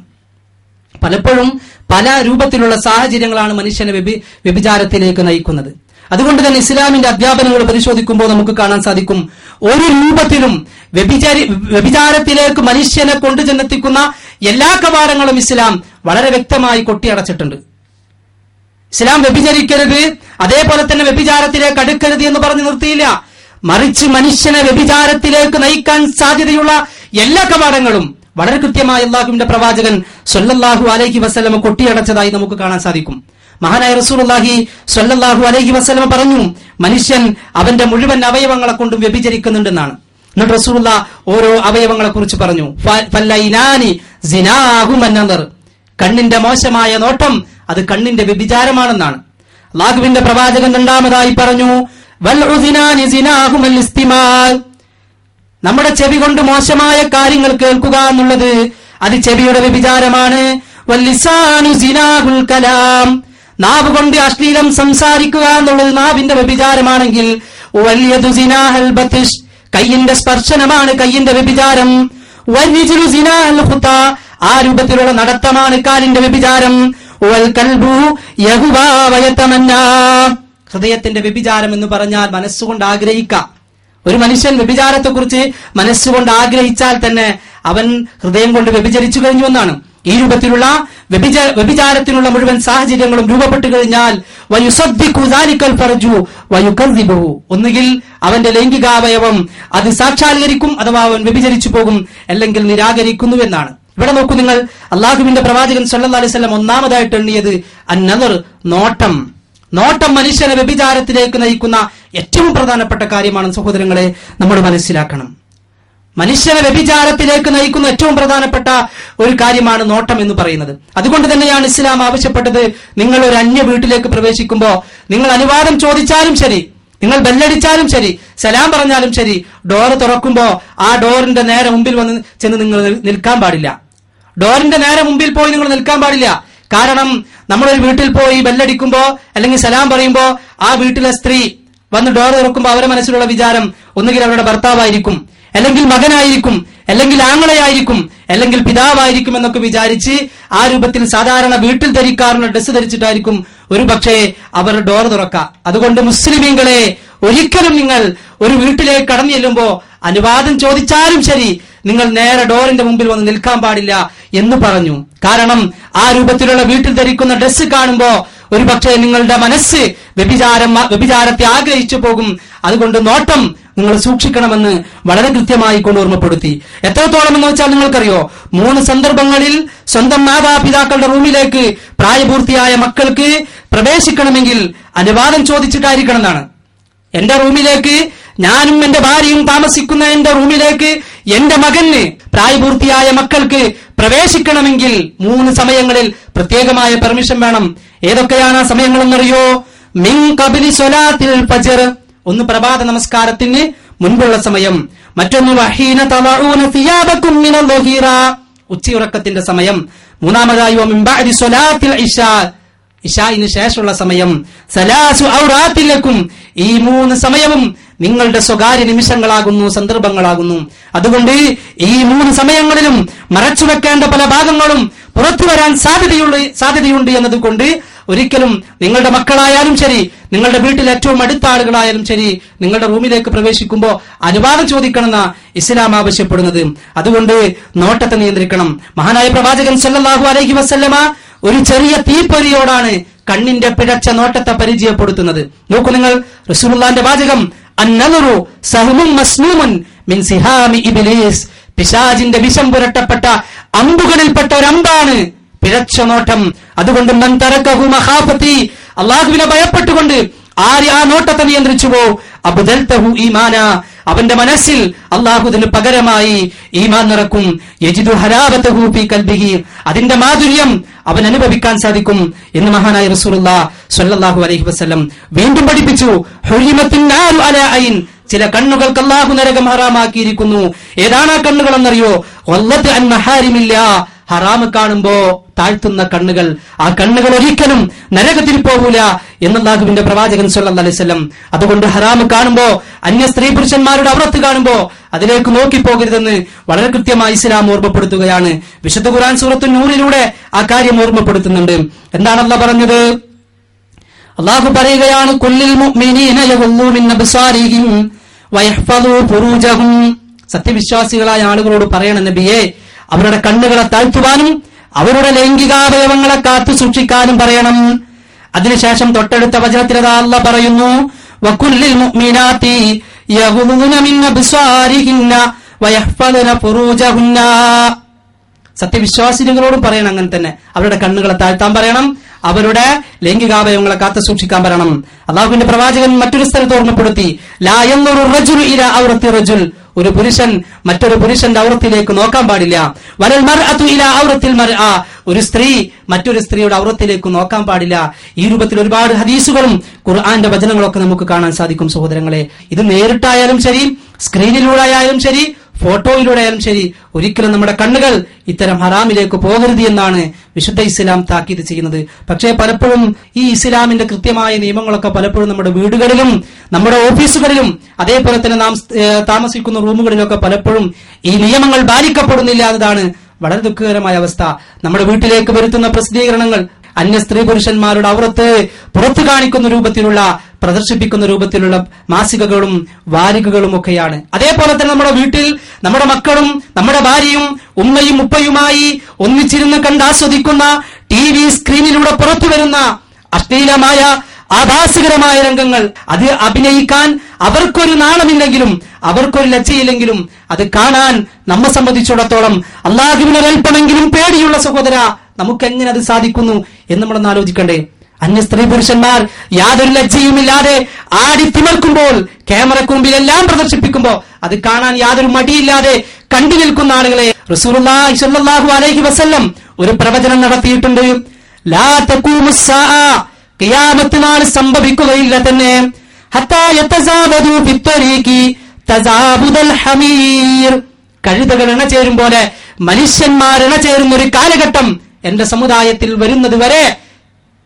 പലപ്പോഴും പല രൂപത്തിലുള്ള സാഹചര്യങ്ങളാണ് മനുഷ്യനെ വ്യഭി വ്യഭിചാരത്തിലേക്ക് നയിക്കുന്നത് അതുകൊണ്ട് തന്നെ ഇസ്ലാമിന്റെ അധ്യാപനങ്ങൾ പരിശോധിക്കുമ്പോൾ നമുക്ക് കാണാൻ സാധിക്കും ഒരു രൂപത്തിലും വ്യഭിചാരി വ്യഭിചാരത്തിലേക്ക് മനുഷ്യനെ കൊണ്ടു ചെന്നെത്തിക്കുന്ന എല്ലാ കവാടങ്ങളും ഇസ്ലാം വളരെ വ്യക്തമായി കൊട്ടിയടച്ചിട്ടുണ്ട് ഇസ്ലാം വ്യഭിചരിക്കരുത് അതേപോലെ തന്നെ വ്യഭിചാരത്തിലേക്ക് അടുക്കരുത് എന്ന് പറഞ്ഞു നിർത്തിയില്ല മറിച്ച് മനുഷ്യനെ വ്യഭിചാരത്തിലേക്ക് നയിക്കാൻ സാധ്യതയുള്ള എല്ലാ കവാടങ്ങളും വളരെ കൃത്യമായി അള്ളാഹുവിന്റെ പ്രവാചകൻ സൊല്ലല്ലാഹു അലൈഹി വസ്ലമ കൊട്ടിയടച്ചതായി നമുക്ക് കാണാൻ സാധിക്കും മഹാനായ റസൂലുള്ളാഹി സ്വല്ലല്ലാഹു അലൈഹി വസല്ലമ പറഞ്ഞു മനുഷ്യൻ അവന്റെ മുഴുവൻ അവയവങ്ങളെ കൊണ്ടും വ്യഭിചരിക്കുന്നുണ്ടെന്നാണ് എന്നിട്ട് റസൂലുള്ള ഓരോ അവയവങ്ങളെ കുറിച്ച് പറഞ്ഞു ഫ- ഫല്ലൈനാനി സിനാഹും അന്നദർ. കണ്ണിന്റെ മോശമായ നോട്ടം അത് കണ്ണിന്റെ വ്യഭിചാരമാണെന്നാണ് അള്ളാഹുവിന്റെ പ്രവാചകൻ രണ്ടാമതായി പറഞ്ഞു വൽ ഉസിനാനി സിനാഹുമൽ ഇസ്തിമാൽ. നമ്മുടെ ചെവി കൊണ്ട് മോശമായ കാര്യങ്ങൾ കേൾക്കുക എന്നുള്ളത് അത് ചെവിയുടെ വ്യഭിചാരമാണ് വല്ലിസാനു സിനാഹുൽ കലാം നാവ് കൊണ്ട് അശ്ലീലം സംസാരിക്കുക എന്നുള്ളത് നാവിന്റെ വ്യഭിചാരമാണെങ്കിൽ വല്യതു സിനാഹൽ ബത്തിഷ് കയ്യിന്റെ സ്പർശനമാണ് കയ്യിന്റെ വ്യഭിചാരം വല്യജുലു സിനാഹൽ ഖുത ആ രൂപത്തിലുള്ള നടത്തമാണ് കാലിന്റെ വ്യഭിചാരം വൽ കൽബു യഹ്വാ വയതമന്നാ ഹൃദയത്തിന്റെ വ്യഭിചാരം എന്ന് പറഞ്ഞാൽ മനസ്സുകൊണ്ട് ആഗ്രഹിക്കാം ഒരു മനുഷ്യൻ വ്യഭിചാരത്തെക്കുറിച്ച് മനസ്സുകൊണ്ട് ആഗ്രഹിച്ചാൽ തന്നെ അവൻ ഹൃദയം കൊണ്ട് വ്യഭിചരിച്ചു കഴിഞ്ഞു എന്നാണ് ഈ രൂപത്തിലുള്ള വ്യഭിച- വ്യഭിചാരത്തിനുള്ള മുഴുവൻ സാഹചര്യങ്ങളും രൂപപ്പെട്ടു കഴിഞ്ഞാൽ വയുസദ്ദിഖു ദാലിക്കൽ ഫർജു വയുകദ്ദിബുഹു. ഒന്നുകിൽ അവന്റെ ലൈംഗികാവയവം അത് സാക്ഷാത്കരിക്കും അഥവാ അവൻ വ്യഭിചരിച്ചു പോകും അല്ലെങ്കിൽ നിരാകരിക്കുന്നു എന്നാണ് ഇവിടെ നോക്കൂ നിങ്ങൾ അള്ളാഹുവിന്റെ പ്രവാചകൻ സല്ലല്ലാഹു അലൈഹി വസല്ലം ഒന്നാമതായിട്ട് എണ്ണിയത് അന്നദർ നോട്ടം നോട്ടം മനുഷ്യനെ വ്യഭിചാരത്തിലേക്ക് നയിക്കുന്ന ഏറ്റവും പ്രധാനപ്പെട്ട കാര്യമാണ് സഹോദരങ്ങളെ നമ്മൾ മനസ്സിലാക്കണം മനുഷ്യനെ വ്യഭിചാരത്തിലേക്ക് നയിക്കുന്ന ഏറ്റവും പ്രധാനപ്പെട്ട ഒരു കാര്യമാണ് നോട്ടം എന്ന് പറയുന്നത് അതുകൊണ്ട് തന്നെയാണ് ഇസ്ലാം ആവശ്യപ്പെട്ടത് നിങ്ങൾ ഒരു അന്യ വീട്ടിലേക്ക് പ്രവേശിക്കുമ്പോൾ നിങ്ങൾ അനുവാദം ചോദിച്ചാലും ശരി നിങ്ങൾ ബെല്ലടിച്ചാലും ശരി സലാം പറഞ്ഞാലും ശരി ഡോറ് തുറക്കുമ്പോ ആ ഡോറിന്റെ നേരെ മുമ്പിൽ വന്ന് ചെന്ന് നിങ്ങൾ നിൽ- നിൽക്കാൻ പാടില്ല ഡോറിന്റെ നേരെ മുമ്പിൽ പോയി നിങ്ങൾ നിൽക്കാൻ പാടില്ല കാരണം നമ്മളൊരു വീട്ടിൽ പോയി ബെല്ലടിക്കുമ്പോ അല്ലെങ്കിൽ സലാം പറയുമ്പോ ആ വീട്ടിലെ സ്ത്രീ വന്ന് ഡോർ തുറക്കുമ്പോൾ അവരുടെ മനസ്സിലുള്ള വിചാരം ഒന്നുകിൽ അവരുടെ ഭർത്താവായിരിക്കും അല്ലെങ്കിൽ മകനായിരിക്കും അല്ലെങ്കിൽ ആങ്ങളയായിരിക്കും അല്ലെങ്കിൽ പിതാവായിരിക്കും എന്നൊക്കെ വിചാരിച്ച് ആ രൂപത്തിൽ സാധാരണ വീട്ടിൽ ധരിക്കാറുള്ള ഡ്രസ്സ് ധരിച്ചിട്ടായിരിക്കും ഒരു പക്ഷേ അവർ ഡോർ തുറക്കുക അതുകൊണ്ട് മുസ്ലിമീങ്ങളെ ഒരിക്കലും നിങ്ങൾ ഒരു വീട്ടിലേക്ക് കടന്നു ചെല്ലുമ്പോ അനുവാദം ചോദിച്ചാലും ശരി നിങ്ങൾ നേരെ ഡോറിന്റെ മുമ്പിൽ വന്ന് നിൽക്കാൻ പാടില്ല എന്ന് പറഞ്ഞു കാരണം ആ രൂപത്തിലുള്ള വീട്ടിൽ ധരിക്കുന്ന ഡ്രസ്സ് കാണുമ്പോ ഒരു പക്ഷേ നിങ്ങളുടെ മനസ്സ് വ്യഭിചാരം വ്യഭിചാരത്തെ ആഗ്രഹിച്ചു പോകും അതുകൊണ്ട് നോട്ടം നിങ്ങൾ സൂക്ഷിക്കണമെന്ന് വളരെ കൃത്യമായി കൊണ്ട് ഓർമ്മപ്പെടുത്തി എത്രത്തോളം എന്ന് വെച്ചാൽ നിങ്ങൾക്കറിയോ മൂന്ന് സന്ദർഭങ്ങളിൽ സ്വന്തം മാതാപിതാക്കളുടെ റൂമിലേക്ക് പ്രായപൂർത്തിയായ മക്കൾക്ക് പ്രവേശിക്കണമെങ്കിൽ അനുവാദം ചോദിച്ചിട്ടായിരിക്കണം എന്നാണ് എന്റെ റൂമിലേക്ക് ഞാനും എന്റെ ഭാര്യയും താമസിക്കുന്ന എന്റെ റൂമിലേക്ക് എന്റെ മകന് പ്രായപൂർത്തിയായ മക്കൾക്ക് പ്രവേശിക്കണമെങ്കിൽ മൂന്ന് സമയങ്ങളിൽ പ്രത്യേകമായ പെർമിഷൻ വേണം ഏതൊക്കെയാണ് ആ സമയങ്ങളെന്നറിയോ മിൻ കബിലി സ്വലാത്തിൽ ഫജർ ഒന്ന് പ്രഭാത നമസ്കാരത്തിന് മുൻപുള്ള സമയം മറ്റൊന്ന് വഹീന തളഊന സിയാബക്കും മിനൽ ലഹീറ ഉച്ചയുറക്കത്തിന്റെ സമയം മൂന്നാമതായി വമിൻ ബഅദി സ്വലാത്തിൽ ഇശാ ഇഷായിന് ശേഷമുള്ള സമയം സലാസു ഔറാത്തിലക്കും ഈ മൂന്ന് സമയവും നിങ്ങളുടെ സ്വകാര്യ നിമിഷങ്ങളാകുന്നു സന്ദർഭങ്ങളാകുന്നു അതുകൊണ്ട് ഈ മൂന്ന് സമയങ്ങളിലും മറച്ചു വെക്കേണ്ട പല ഭാഗങ്ങളും പുറത്തു വരാൻ സാധ്യതയുള്ള സാധ്യതയുണ്ട് എന്നതുകൊണ്ട് ഒരിക്കലും നിങ്ങളുടെ മക്കളായാലും ശരി നിങ്ങളുടെ വീട്ടിൽ ഏറ്റവും അടുത്ത ആളുകളായാലും ശരി നിങ്ങളുടെ റൂമിലേക്ക് പ്രവേശിക്കുമ്പോൾ അനുവാദം ചോദിക്കണമെന്ന ഇസ്ലാം ആവശ്യപ്പെടുന്നത് അതുകൊണ്ട് നോട്ടത്തെ നിയന്ത്രിക്കണം മഹാനായ പ്രവാചകൻ സല്ലല്ലാഹു അലൈഹി വസല്ലമ ഒരു ചെറിയ തീപ്പൊരിയോടാണ് കണ്ണിന്റെ പിഴച്ച നോട്ടത്തെ പരിചയപ്പെടുത്തുന്നത് നോക്കൂ നിങ്ങൾ റസൂലുള്ളാന്റെ വാചകം അന്നലുറു സഹമും മസ്നൂമുൻ മിൻ സിഹാമി ഇബ്ലീസ് പിശാജിന്റെ വിഷം പുരട്ടപ്പെട്ട അമ്പുകളിൽപ്പെട്ട ഒരു അമ്പാണ് പിഴച്ച നോട്ടം അതുകൊണ്ട് മൻ തറക്കഹു മഹാപതി അള്ളാഹുവിനെ ഭയപ്പെട്ടുകൊണ്ട് ആര് ആ നോട്ടത്തെ നിയന്ത്രിച്ചുവോ അബുദൽതഹു ഈമാന അവന്റെ മനസ്സിൽ അള്ളാഹുദിന് പകരമായി ഈമാൻ നിറക്കും യജിദു ഹലാവത്തഹു ഫീ കൽബിഹി അതിന്റെ മാധുര്യം അവൻ അനുഭവിക്കാൻ സാധിക്കും എന്ന് മഹാനായ റസൂലുള്ള സ്വല്ലല്ലാഹു അലൈഹി വസല്ലം വീണ്ടും പഠിപ്പിച്ചു ഹുരിമത്തിൻ നാരു അലാ ഐൻ ചില കണ്ണുകൾക്ക് അള്ളാഹു നരകം ഹറാമാക്കിയിരിക്കുന്നു ഏതാണ് ആ കണ്ണുകൾ എന്നറിയോ വല്ലത്ത് അൻ മഹാരിമില്ല ഹറാമ് കാണുമ്പോ താഴ്ത്തുന്ന കണ്ണുകൾ ആ കണ്ണുകൾ ഒരിക്കലും നരകത്തിൽ പോകൂല എന്നല്ലാഹുവിന്റെ പ്രവാചകൻ സല്ലല്ലാഹു അലൈഹി വസല്ലം അതുകൊണ്ട് ഹറാമ് കാണുമ്പോ അന്യ സ്ത്രീ പുരുഷന്മാരുടെ അവറത്ത് കാണുമ്പോ അതിലേക്ക് നോക്കിപ്പോകരുതെന്ന് വളരെ കൃത്യമായി ഇസ്ലാം ഓർമ്മപ്പെടുത്തുകയാണ് വിശുദ്ധ ഖുർആൻ സൂറത്തു നൂറിലൂടെ ആ കാര്യം ഓർമ്മപ്പെടുത്തുന്നുണ്ട് എന്താണ് അല്ല പറഞ്ഞത് അള്ളാഹു പറയുകയാണ് കുല്ലിൽ മുഅ്മിനീന യഗുള്ളൂ മിൻ അബ്സാരിഹിം വയഹ്ഫദൂ ഫുറൂജഹും സത്യവിശ്വാസികളായ ആളുകളോട് പറയണം നബിയെ അവരുടെ കണ്ണുകളെ താഴ്ത്തുവാനും അവരുടെ ലൈംഗികാവയവങ്ങളെ കാത്തു സൂക്ഷിക്കാനും പറയണം അതിനുശേഷം തൊട്ടടുത്ത വചനത്തിലതാ അല്ല പറയുന്നു വകുല്ലിൽ മുഅ്മിനാത്തി യഗുളുന മിൻ അബ്സാരിഹിന്ന വയഹ്ഫദന ഫുറൂജഹുന്ന സത്യവിശ്വാസികളോടും പറയണം അങ്ങനെ തന്നെ അവരുടെ കണ്ണുകളെ താഴ്ത്താൻ പറയണം അവരുടെ ലൈംഗികാവയവങ്ങളെ കാത്തു സൂക്ഷിക്കാൻ പറയണം അള്ളാഹുവിന്റെ പ്രവാചകൻ മറ്റൊരു സ്ഥലത്ത് ഓർമ്മപ്പെടുത്തി ലായെന്നൊരു റജുൽ ഇര ഔറത്തി റജുൽ ഒരു പുരുഷൻ മറ്റൊരു പുരുഷന്റെ ഔറത്തിലേക്ക് നോക്കാൻ പാടില്ല വലൽ മർ ഇല ഔറത്തിൽ മർ ഒരു സ്ത്രീ മറ്റൊരു സ്ത്രീയുടെ ഔറത്തിലേക്ക് നോക്കാൻ പാടില്ല ഈ രൂപത്തിൽ ഒരുപാട് ഹദീസുകളും ഖുർആന്റെ വചനങ്ങളൊക്കെ നമുക്ക് കാണാൻ സാധിക്കും സഹോദരങ്ങളെ ഇത് നേരിട്ടായാലും ശരി സ്ക്രീനിലൂടെ ആയാലും ശരി ഫോട്ടോയിലൂടെ ആയാലും ശരി ഒരിക്കലും നമ്മുടെ കണ്ണുകൾ ഇത്തരം ഹറാമിലേക്ക് പോകരുത് എന്നാണ് വിശുദ്ധ ഇസ്ലാം താക്കീത് ചെയ്യുന്നത് പക്ഷേ പലപ്പോഴും ഈ ഇസ്ലാമിന്റെ കൃത്യമായ നിയമങ്ങളൊക്കെ പലപ്പോഴും നമ്മുടെ വീടുകളിലും നമ്മുടെ ഓഫീസുകളിലും അതേപോലെ തന്നെ നാം ഏഹ്, താമസിക്കുന്ന റൂമുകളിലൊക്കെ പലപ്പോഴും ഈ നിയമങ്ങൾ പാലിക്കപ്പെടുന്നില്ല എന്നതാണ് വളരെ ദുഃഖകരമായ അവസ്ഥ നമ്മുടെ വീട്ടിലേക്ക് വരുത്തുന്ന പ്രസിദ്ധീകരണങ്ങൾ അന്യ സ്ത്രീ പുരുഷന്മാരുടെ ഔറത്ത് പുറത്തു കാണിക്കുന്ന രൂപത്തിലുള്ള പ്രദർശിപ്പിക്കുന്ന രൂപത്തിലുള്ള മാസികകളും വാരികകളും ഒക്കെയാണ് അതേപോലെ തന്നെ നമ്മുടെ വീട്ടിൽ നമ്മുടെ മക്കളും നമ്മുടെ ഭാര്യയും ഉമ്മയും ഉപ്പയുമായി ഒന്നിച്ചിരുന്ന് കണ്ടാസ്വദിക്കുന്ന ടി വി സ്ക്രീനിലൂടെ പുറത്തു വരുന്ന അശ്ലീലമായ ആഭാസകരമായ രംഗങ്ങൾ അത് അഭിനയിക്കാൻ അവർക്കൊരു നാണമില്ലെങ്കിലും അവർക്കൊരു ലജ്ജയില്ലെങ്കിലും അത് കാണാൻ നമ്മെ സംബന്ധിച്ചിടത്തോളം അള്ളാഹുവിനെ അല്പമെങ്കിലും പേടിയുള്ള സഹോദര നമുക്ക് എങ്ങനെ അത് സാധിക്കുന്നു എന്ന് നമ്മളൊന്ന് ആലോചിക്കണ്ടേ അന്യ സ്ത്രീ പുരുഷന്മാർ യാതൊരു ലജ്ജയുമില്ലാതെ ആടി തിമർക്കുമ്പോൾ ക്യാമറക്ക് മുമ്പിൽ എല്ലാം പ്രദർശിപ്പിക്കുമ്പോൾ അത് കാണാൻ യാതൊരു മടിയില്ലാതെ കണ്ടു നിൽക്കുന്ന ആളുകളെ റസൂലുള്ളാഹി സ്വല്ലല്ലാഹു അലൈഹി വസല്ലം ഒരു പ്രവചനം നടത്തിയിട്ടുണ്ട് ലാ തഖൂമു സ്സാഅ ഖിയാമത്ത് നാൾ സംഭവിക്കുകയില്ല തന്നെ ഹത്താ യതസാബദു ഫിത്വരീഖി തസാബുദൽ ഹമീർ കഴുതകൾ ഇണചേരും പോലെ മനുഷ്യന്മാർ ഇണചേരുന്ന ഒരു കാലഘട്ടം എന്റെ സമുദായത്തിൽ വരുന്നത് വരെ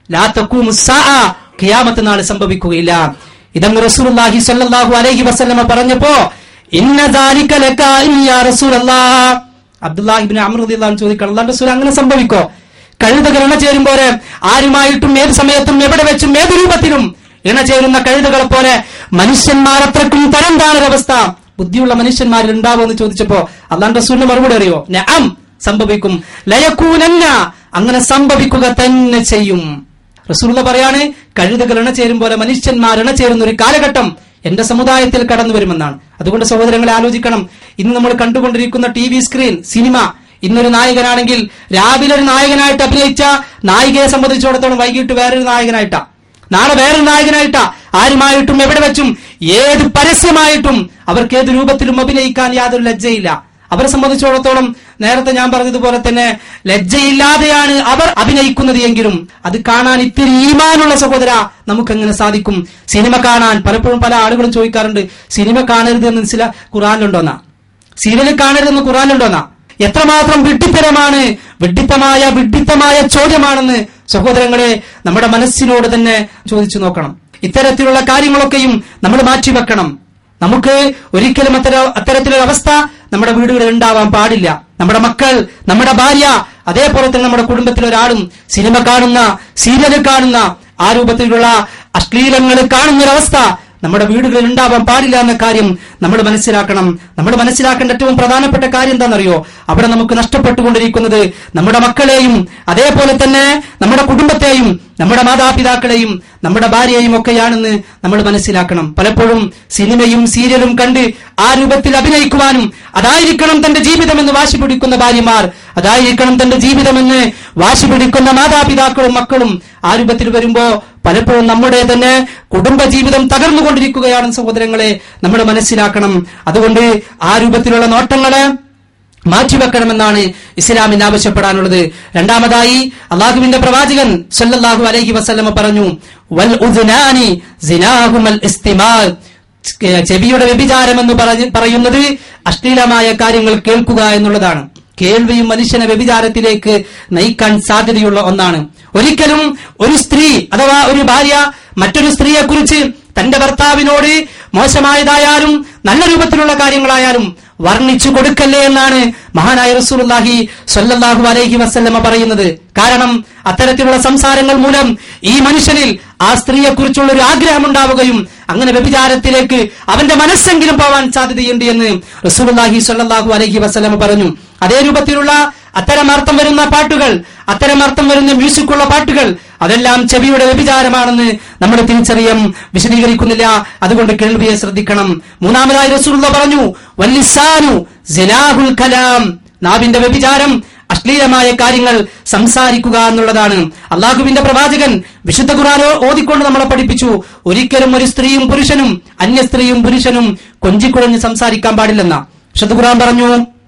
ലാ തഖൂമു സ്സാഅ ഖിയാമത്ത് നാൾ സംഭവിക്കുകയില്ല ഇതങ്ങ് റസൂലുള്ളാഹി സ്വല്ലല്ലാഹു അലൈഹി വസല്ലമ പറഞ്ഞപ്പോ ഇന്ന ദാലിക ലകാഇൻ യാ റസൂലല്ലാഹ് അബ്ദുല്ലാഹി ഇബ്നു അംർ റളിയല്ലാഹു അൻഹു ചോദിക്കണം അല്ലാഹുവിന്റെ റസൂൽ അങ്ങനെ സംഭവിക്കോ കഴുതകൾ ഇണ ചേരുമ്പോലെ ആരുമായിട്ടും ഏത് സമയത്തും എവിടെ വെച്ചും ഏത് രൂപത്തിലും ഇണ ചേരുന്ന കഴുതകളെ പോലെ മനുഷ്യന്മാർ അത്രക്കും തരം താണൊരവസ്ഥ ബുദ്ധിയുള്ള മനുഷ്യന്മാരിൽ ഉണ്ടാവുമെന്ന് ചോദിച്ചപ്പോ അള്ളാന്റെ റസൂലിന് മറുപടി അറിയോ നഅം സംഭവിക്കും ലയക്കൂനന്ന അങ്ങനെ സംഭവിക്കുക തന്നെ ചെയ്യും റസൂലുള്ള പറയാണ് കഴുതകൾ ഇണ ചേരും പോലെ മനുഷ്യന്മാർ ഇണ ചേരുന്ന ഒരു കാലഘട്ടം എന്റെ സമുദായത്തിൽ കടന്നു വരുമെന്നാണ് അതുകൊണ്ട് സഹോദരങ്ങളെ ആലോചിക്കണം ഇന്ന് നമ്മൾ കണ്ടുകൊണ്ടിരിക്കുന്ന ടി വി സ്ക്രീൻ സിനിമ ഇന്നൊരു നായകനാണെങ്കിൽ രാവിലെ ഒരു നായകനായിട്ട് അഭിനയിച്ച നായികയെ സംബന്ധിച്ചിടത്തോളം വൈകിട്ട് വേറൊരു നായകനായിട്ടാ നാളെ വേറൊരു നായകനായിട്ടാ ആരുമായിട്ടും എവിടെ വെച്ചും ഏത് പരസ്യമായിട്ടും അവർക്ക് ഏത് രൂപത്തിലും അഭിനയിക്കാൻ യാതൊരു ലജ്ജയില്ല അവരെ സംബന്ധിച്ചിടത്തോളം നേരത്തെ ഞാൻ പറഞ്ഞതുപോലെ തന്നെ ലജ്ജയില്ലാതെയാണ് അവർ അഭിനയിക്കുന്നത് എങ്കിലും അത് കാണാൻ ഇത്തിരി ഈമാനുള്ള സഹോദര നമുക്കെങ്ങനെ സാധിക്കും സിനിമ കാണാൻ പലപ്പോഴും പല ആളുകളും ചോദിക്കാറുണ്ട് സിനിമ കാണരുത് എന്ന് ചില ഖുറാനിലുണ്ടോന്നാ സീരിയൽ കാണരുതെന്ന് ഖുറാനിലുണ്ടോന്നാ എത്രമാത്രം വിഡ്ഢിത്തരമാണ് വിഡ്ഢിത്തമായ വിഡ്ഢിത്തമായ ചോദ്യമാണെന്ന് സഹോദരങ്ങളെ നമ്മുടെ മനസ്സിനോട് തന്നെ ചോദിച്ചു നോക്കണം ഇത്തരത്തിലുള്ള കാര്യങ്ങളൊക്കെയും നമ്മൾ മാറ്റിവെക്കണം നമുക്ക് ഒരിക്കലും അത്തര അത്തരത്തിലൊരു അവസ്ഥ നമ്മുടെ വീടുകളിൽ ഉണ്ടാവാൻ പാടില്ല നമ്മുടെ മക്കൾ നമ്മുടെ ഭാര്യ അതേപോലെ തന്നെ നമ്മുടെ കുടുംബത്തിൽ ഒരാളും സിനിമ കാണുന്ന സീരിയൽ കാണുന്ന ആ രൂപത്തിലുള്ള അശ്ലീലങ്ങൾ കാണുന്ന ഒരവസ്ഥ നമ്മുടെ വീടുകളിൽ ഉണ്ടാവാൻ പാടില്ല എന്ന കാര്യം നമ്മൾ മനസ്സിലാക്കണം നമ്മൾ മനസ്സിലാക്കേണ്ട ഏറ്റവും പ്രധാനപ്പെട്ട കാര്യം എന്താണെന്നറിയോ അവിടെ നമുക്ക് നഷ്ടപ്പെട്ടുകൊണ്ടിരിക്കുന്നത് നമ്മുടെ മക്കളെയും അതേപോലെ തന്നെ നമ്മുടെ കുടുംബത്തെയും നമ്മുടെ മാതാപിതാക്കളെയും നമ്മുടെ ഭാര്യയെയും ഒക്കെയാണെന്ന് നമ്മൾ മനസ്സിലാക്കണം പലപ്പോഴും സിനിമയും സീരിയലും കണ്ട് ആ രൂപത്തിൽ അഭിനയിക്കുവാനും അതായിരിക്കണം തന്റെ ജീവിതമെന്ന് വാശി പിടിക്കുന്ന ഭാര്യമാർ അതായിരിക്കണം തന്റെ ജീവിതമെന്ന് വാശി പിടിക്കുന്ന മാതാപിതാക്കളും മക്കളും ആ രൂപത്തിൽ വരുമ്പോ പലപ്പോഴും നമ്മുടെ തന്നെ കുടുംബ ജീവിതം തകർന്നുകൊണ്ടിരിക്കുകയാണ് സഹോദരങ്ങളെ നമ്മൾ മനസ്സിലാക്കണം അതുകൊണ്ട് ആ രൂപത്തിലുള്ള നോട്ടങ്ങളെ മാറ്റിവെക്കണമെന്നാണ് ഇസ്ലാമിന് ആവശ്യപ്പെടാനുള്ളത് രണ്ടാമതായി അള്ളാഹുവിന്റെ പ്രവാചകൻ സല്ലല്ലാഹു അലൈഹി വസല്ലമ പറഞ്ഞു വൽ ഉദ്നാനി സിനാഹുമൽ ഇസ്തിമാൽ ചെവിയുടെ വ്യഭിചാരം എന്ന് പറഞ്ഞ് പറയുന്നത് അശ്ലീലമായ കാര്യങ്ങൾ കേൾക്കുക എന്നുള്ളതാണ് കേൾവിയും മനുഷ്യനെ വ്യഭിചാരത്തിലേക്ക് നയിക്കാൻ സാധ്യതയുള്ള ഒന്നാണ് ഒരിക്കലും ഒരു സ്ത്രീ അഥവാ ഒരു ഭാര്യ മറ്റൊരു സ്ത്രീയെ കുറിച്ച് തന്റെ ഭർത്താവിനോട് മോശമായതായാലും നല്ല രൂപത്തിലുള്ള കാര്യങ്ങളായാലും വർണ്ണിച്ചു കൊടുക്കല്ലേ എന്നാണ് മഹാനായ റസൂലുള്ളാഹി സ്വല്ലല്ലാഹു അലൈഹി വസല്ലമ പറയുന്നത് കാരണം അത്തരത്തിലുള്ള സംസാരങ്ങൾ മൂലം ഈ മനുഷ്യനിൽ ആ സ്ത്രീയെ കുറിച്ചുള്ള ഒരു ആഗ്രഹം ഉണ്ടാവുകയും അങ്ങനെ വ്യഭിചാരത്തിലേക്ക് അവന്റെ മനസ്സെങ്കിലും പോവാൻ സാധ്യതയുണ്ട് എന്ന് റസൂലുള്ളാഹി സ്വല്ലല്ലാഹു അലൈഹി വസല്ലമ പറഞ്ഞു അതേ രൂപത്തിലുള്ള അത്തരം അർത്ഥം വരുന്ന പാട്ടുകൾ അത്തരം അർത്ഥം വരുന്ന മ്യൂസിക്കുള്ള പാട്ടുകൾ അതെല്ലാം ചെവിയുടെ വ്യഭിചാരമാണെന്ന് നമ്മൾ തിരിച്ചറിയാം വിശദീകരിക്കുന്നില്ല അതുകൊണ്ട് കേൾവിയെ ശ്രദ്ധിക്കണം മൂന്നാമതായി റസൂലുള്ള പറഞ്ഞു വല്ലിസാനു സിനാഹുൽ കലാം നാവിന്റെ വ്യഭിചാരം അശ്ലീലമായ കാര്യങ്ങൾ സംസാരിക്കുക എന്നുള്ളതാണ് അള്ളാഹുവിന്റെ പ്രവാചകൻ വിശുദ്ധ ഖുറാനോ ഓതിക്കൊണ്ട് നമ്മളെ പഠിപ്പിച്ചു ഒരിക്കലും ഒരു സ്ത്രീയും പുരുഷനും അന്യ സ്ത്രീയും പുരുഷനും കൊഞ്ചിക്കുഴഞ്ഞ് സംസാരിക്കാൻ പാടില്ലെന്ന വിശുദ്ധ ഖുറാൻ പറഞ്ഞു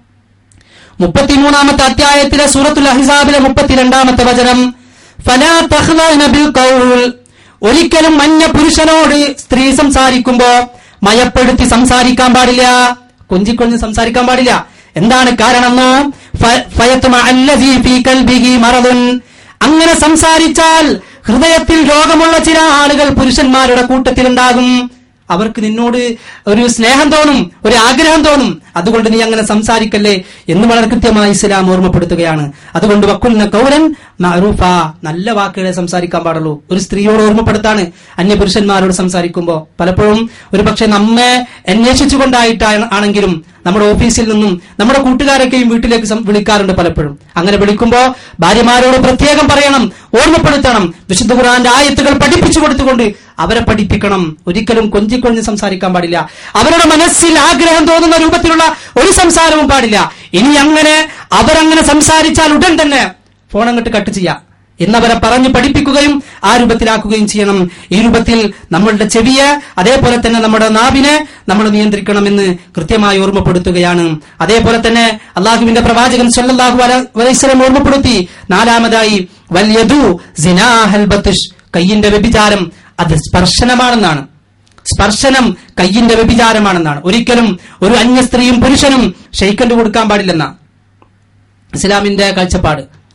മുപ്പത്തിമൂന്നാമത്തെ അധ്യായത്തിലെ സൂറത്തുൽ അഹിസാബിലെ മുപ്പത്തിരണ്ടാമത്തെ വചനം ഫലാ തഖ്ലഅന ബിൽ ഖൗൽ ഒരിക്കലും മഞ്ഞ പുരുഷനോട് സ്ത്രീ സംസാരിക്കുമ്പോ മയപ്പെടുത്തി സംസാരിക്കാൻ പാടില്ല കൊഞ്ചിക്കൊഞ്ച് സംസാരിക്കാൻ പാടില്ല എന്താണ് കാരണം അങ്ങനെ സംസാരിച്ചാൽ ഹൃദയത്തിൽ രോഗമുള്ള ചില ആളുകൾ പുരുഷന്മാരുടെ കൂട്ടത്തിലുണ്ടാകും അവർക്ക് നിന്നോട് ഒരു സ്നേഹം തോന്നും ഒരു ആഗ്രഹം തോന്നും അതുകൊണ്ട് നീ അങ്ങനെ സംസാരിക്കല്ലേ എന്ന് വളരെ കൃത്യമായി ഇസ്ലാം ഓർമ്മപ്പെടുത്തുകയാണ് അതുകൊണ്ട് വക്കുലിന കൗരൻ മഅറൂഫ നല്ല വാക്കുകളെ സംസാരിക്കാൻ പാടുള്ളൂ ഒരു സ്ത്രീയോട് ഓർമ്മപ്പെടുത്താണ് അന്യ പുരുഷന്മാരോട് സംസാരിക്കുമ്പോൾ പലപ്പോഴും ഒരു പക്ഷെ നമ്മെ അന്വേഷിച്ചുകൊണ്ടായിട്ടാണ് ആണെങ്കിലും നമ്മുടെ ഓഫീസിൽ നിന്നും നമ്മുടെ കൂട്ടുകാരൊക്കെയും വീട്ടിലേക്ക് സം- വിളിക്കാറുണ്ട് പലപ്പോഴും അങ്ങനെ വിളിക്കുമ്പോ ഭാര്യമാരോട് പ്രത്യേകം പറയണം ഓർമ്മപ്പെടുത്തണം വിശുദ്ധ ഖുർആന്റെ ആയത്തുകൾ പഠിപ്പിച്ചു കൊടുത്തുകൊണ്ട് അവരെ പഠിപ്പിക്കണം ഒരിക്കലും കൊഞ്ചിക്കൊഞ്ച് സംസാരിക്കാൻ പാടില്ല അവരുടെ മനസ്സിൽ ആഗ്രഹം തോന്നുന്ന രൂപത്തിലുള്ള ഒരു സംസാരവും പാടില്ല ഇനി അങ്ങനെ അവരങ്ങനെ സംസാരിച്ചാൽ ഉടൻ തന്നെ ഫോൺ അങ്ങോട്ട് കട്ട് ചെയ്യാം എന്നവരെ പറഞ്ഞു പഠിപ്പിക്കുകയും ആ രൂപത്തിലാക്കുകയും ചെയ്യണം ഈ രൂപത്തിൽ നമ്മളുടെ ചെവിയെ അതേപോലെ തന്നെ നമ്മുടെ നാവിനെ നമ്മൾ നിയന്ത്രിക്കണമെന്ന് കൃത്യമായി ഓർമ്മപ്പെടുത്തുകയാണ് അതേപോലെ തന്നെ അള്ളാഹുവിന്റെ പ്രവാചകൻ സല്ലല്ലാഹു അലൈഹിസ്സലാം ഓർമ്മപ്പെടുത്തി നാലാമതായി വല്യദു സിനാഹൽ ബത്തിഷ് കയ്യിന്റെ വ്യഭിചാരം അത് സ്പർശനമാണെന്നാണ് സ്പർശനം കയ്യിന്റെ വ്യഭിചാരമാണെന്നാണ് ഒരിക്കലും ഒരു അന്യ സ്ത്രീയും പുരുഷനും ഷെയ്ക്കൻഡ് കൊടുക്കാൻ പാടില്ലെന്നാണ് ഇസ്ലാമിന്റെ കാഴ്ചപ്പാട്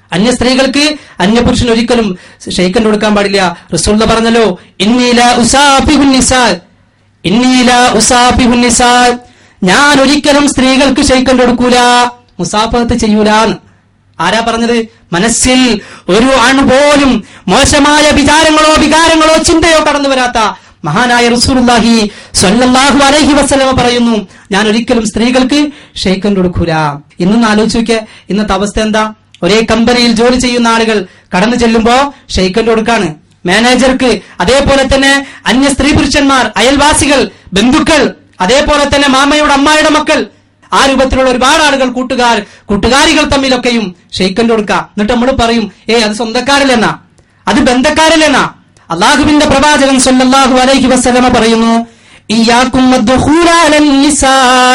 അന്യ സ്ത്രീകൾക്ക് അന്യ പുരുഷൻ ഒരിക്കലും ഷെയ്ക്കൻ കൊടുക്കാൻ പാടില്ല റസൂള്ള പറഞ്ഞല്ലോ ഇന്നീല ഉസാഫിഹുന്നിസാ ഇന്നീല ഉസാഫിഹുന്നിസാ ഞാൻ ഒരിക്കലും സ്ത്രീകൾക്ക് ഷെയ്ക്കൻ കൊടുക്കൂല മുസാഫത്ത് ചെയ്യൂലാന്ന് ആരാ പറഞ്ഞത് മനസ്സിൽ ഒരു അണു പോലും മോശമായ വിചാരങ്ങളോ വികാരങ്ങളോ ചിന്തയോ കടന്നു വരാത്ത മഹാനായ റസൂലുള്ളാഹി സ്വല്ലല്ലാഹു അലൈഹി വസല്ലമ പറയുന്നു ഞാൻ ഒരിക്കലും സ്ത്രീകൾക്ക് ഷെയ്ക്കൻ കൊടുക്കൂല ഇന്നൊന്ന് ആലോചിച്ച് നോക്കിയ ഇന്നത്തെ അവസ്ഥ എന്താ ഒരേ കമ്പനിയിൽ ജോലി ചെയ്യുന്ന ആളുകൾ കടന്നു ചെല്ലുമ്പോ ഷെയ്ക്കൻ കൊടുക്കാണ് മാനേജർക്ക് അതേപോലെ തന്നെ അന്യ സ്ത്രീ പുരുഷന്മാർ അയൽവാസികൾ ബന്ധുക്കൾ അതേപോലെ തന്നെ മാമയുടെ അമ്മായിയുടെ മക്കൾ ആ രൂപത്തിലുള്ള ഒരുപാട് ആളുകൾ കൂട്ടുകാർ കൂട്ടുകാരികൾ തമ്മിലൊക്കെയും ഷെയ്ക്കൻ കൊടുക്കുക എന്നിട്ട് നമ്മൾ പറയും ഏ അത് സ്വന്തക്കാരില്ലെന്നാ അത് ബന്ധക്കാരില്ലെന്നാ അള്ളാഹുവിന്റെ പ്രവാചകൻ സല്ലല്ലാഹു അലൈഹി വസല്ലമ പറയുന്നു ഇയ്യാക്കും വദ്ദുഖൂല അലൻ നിസാ.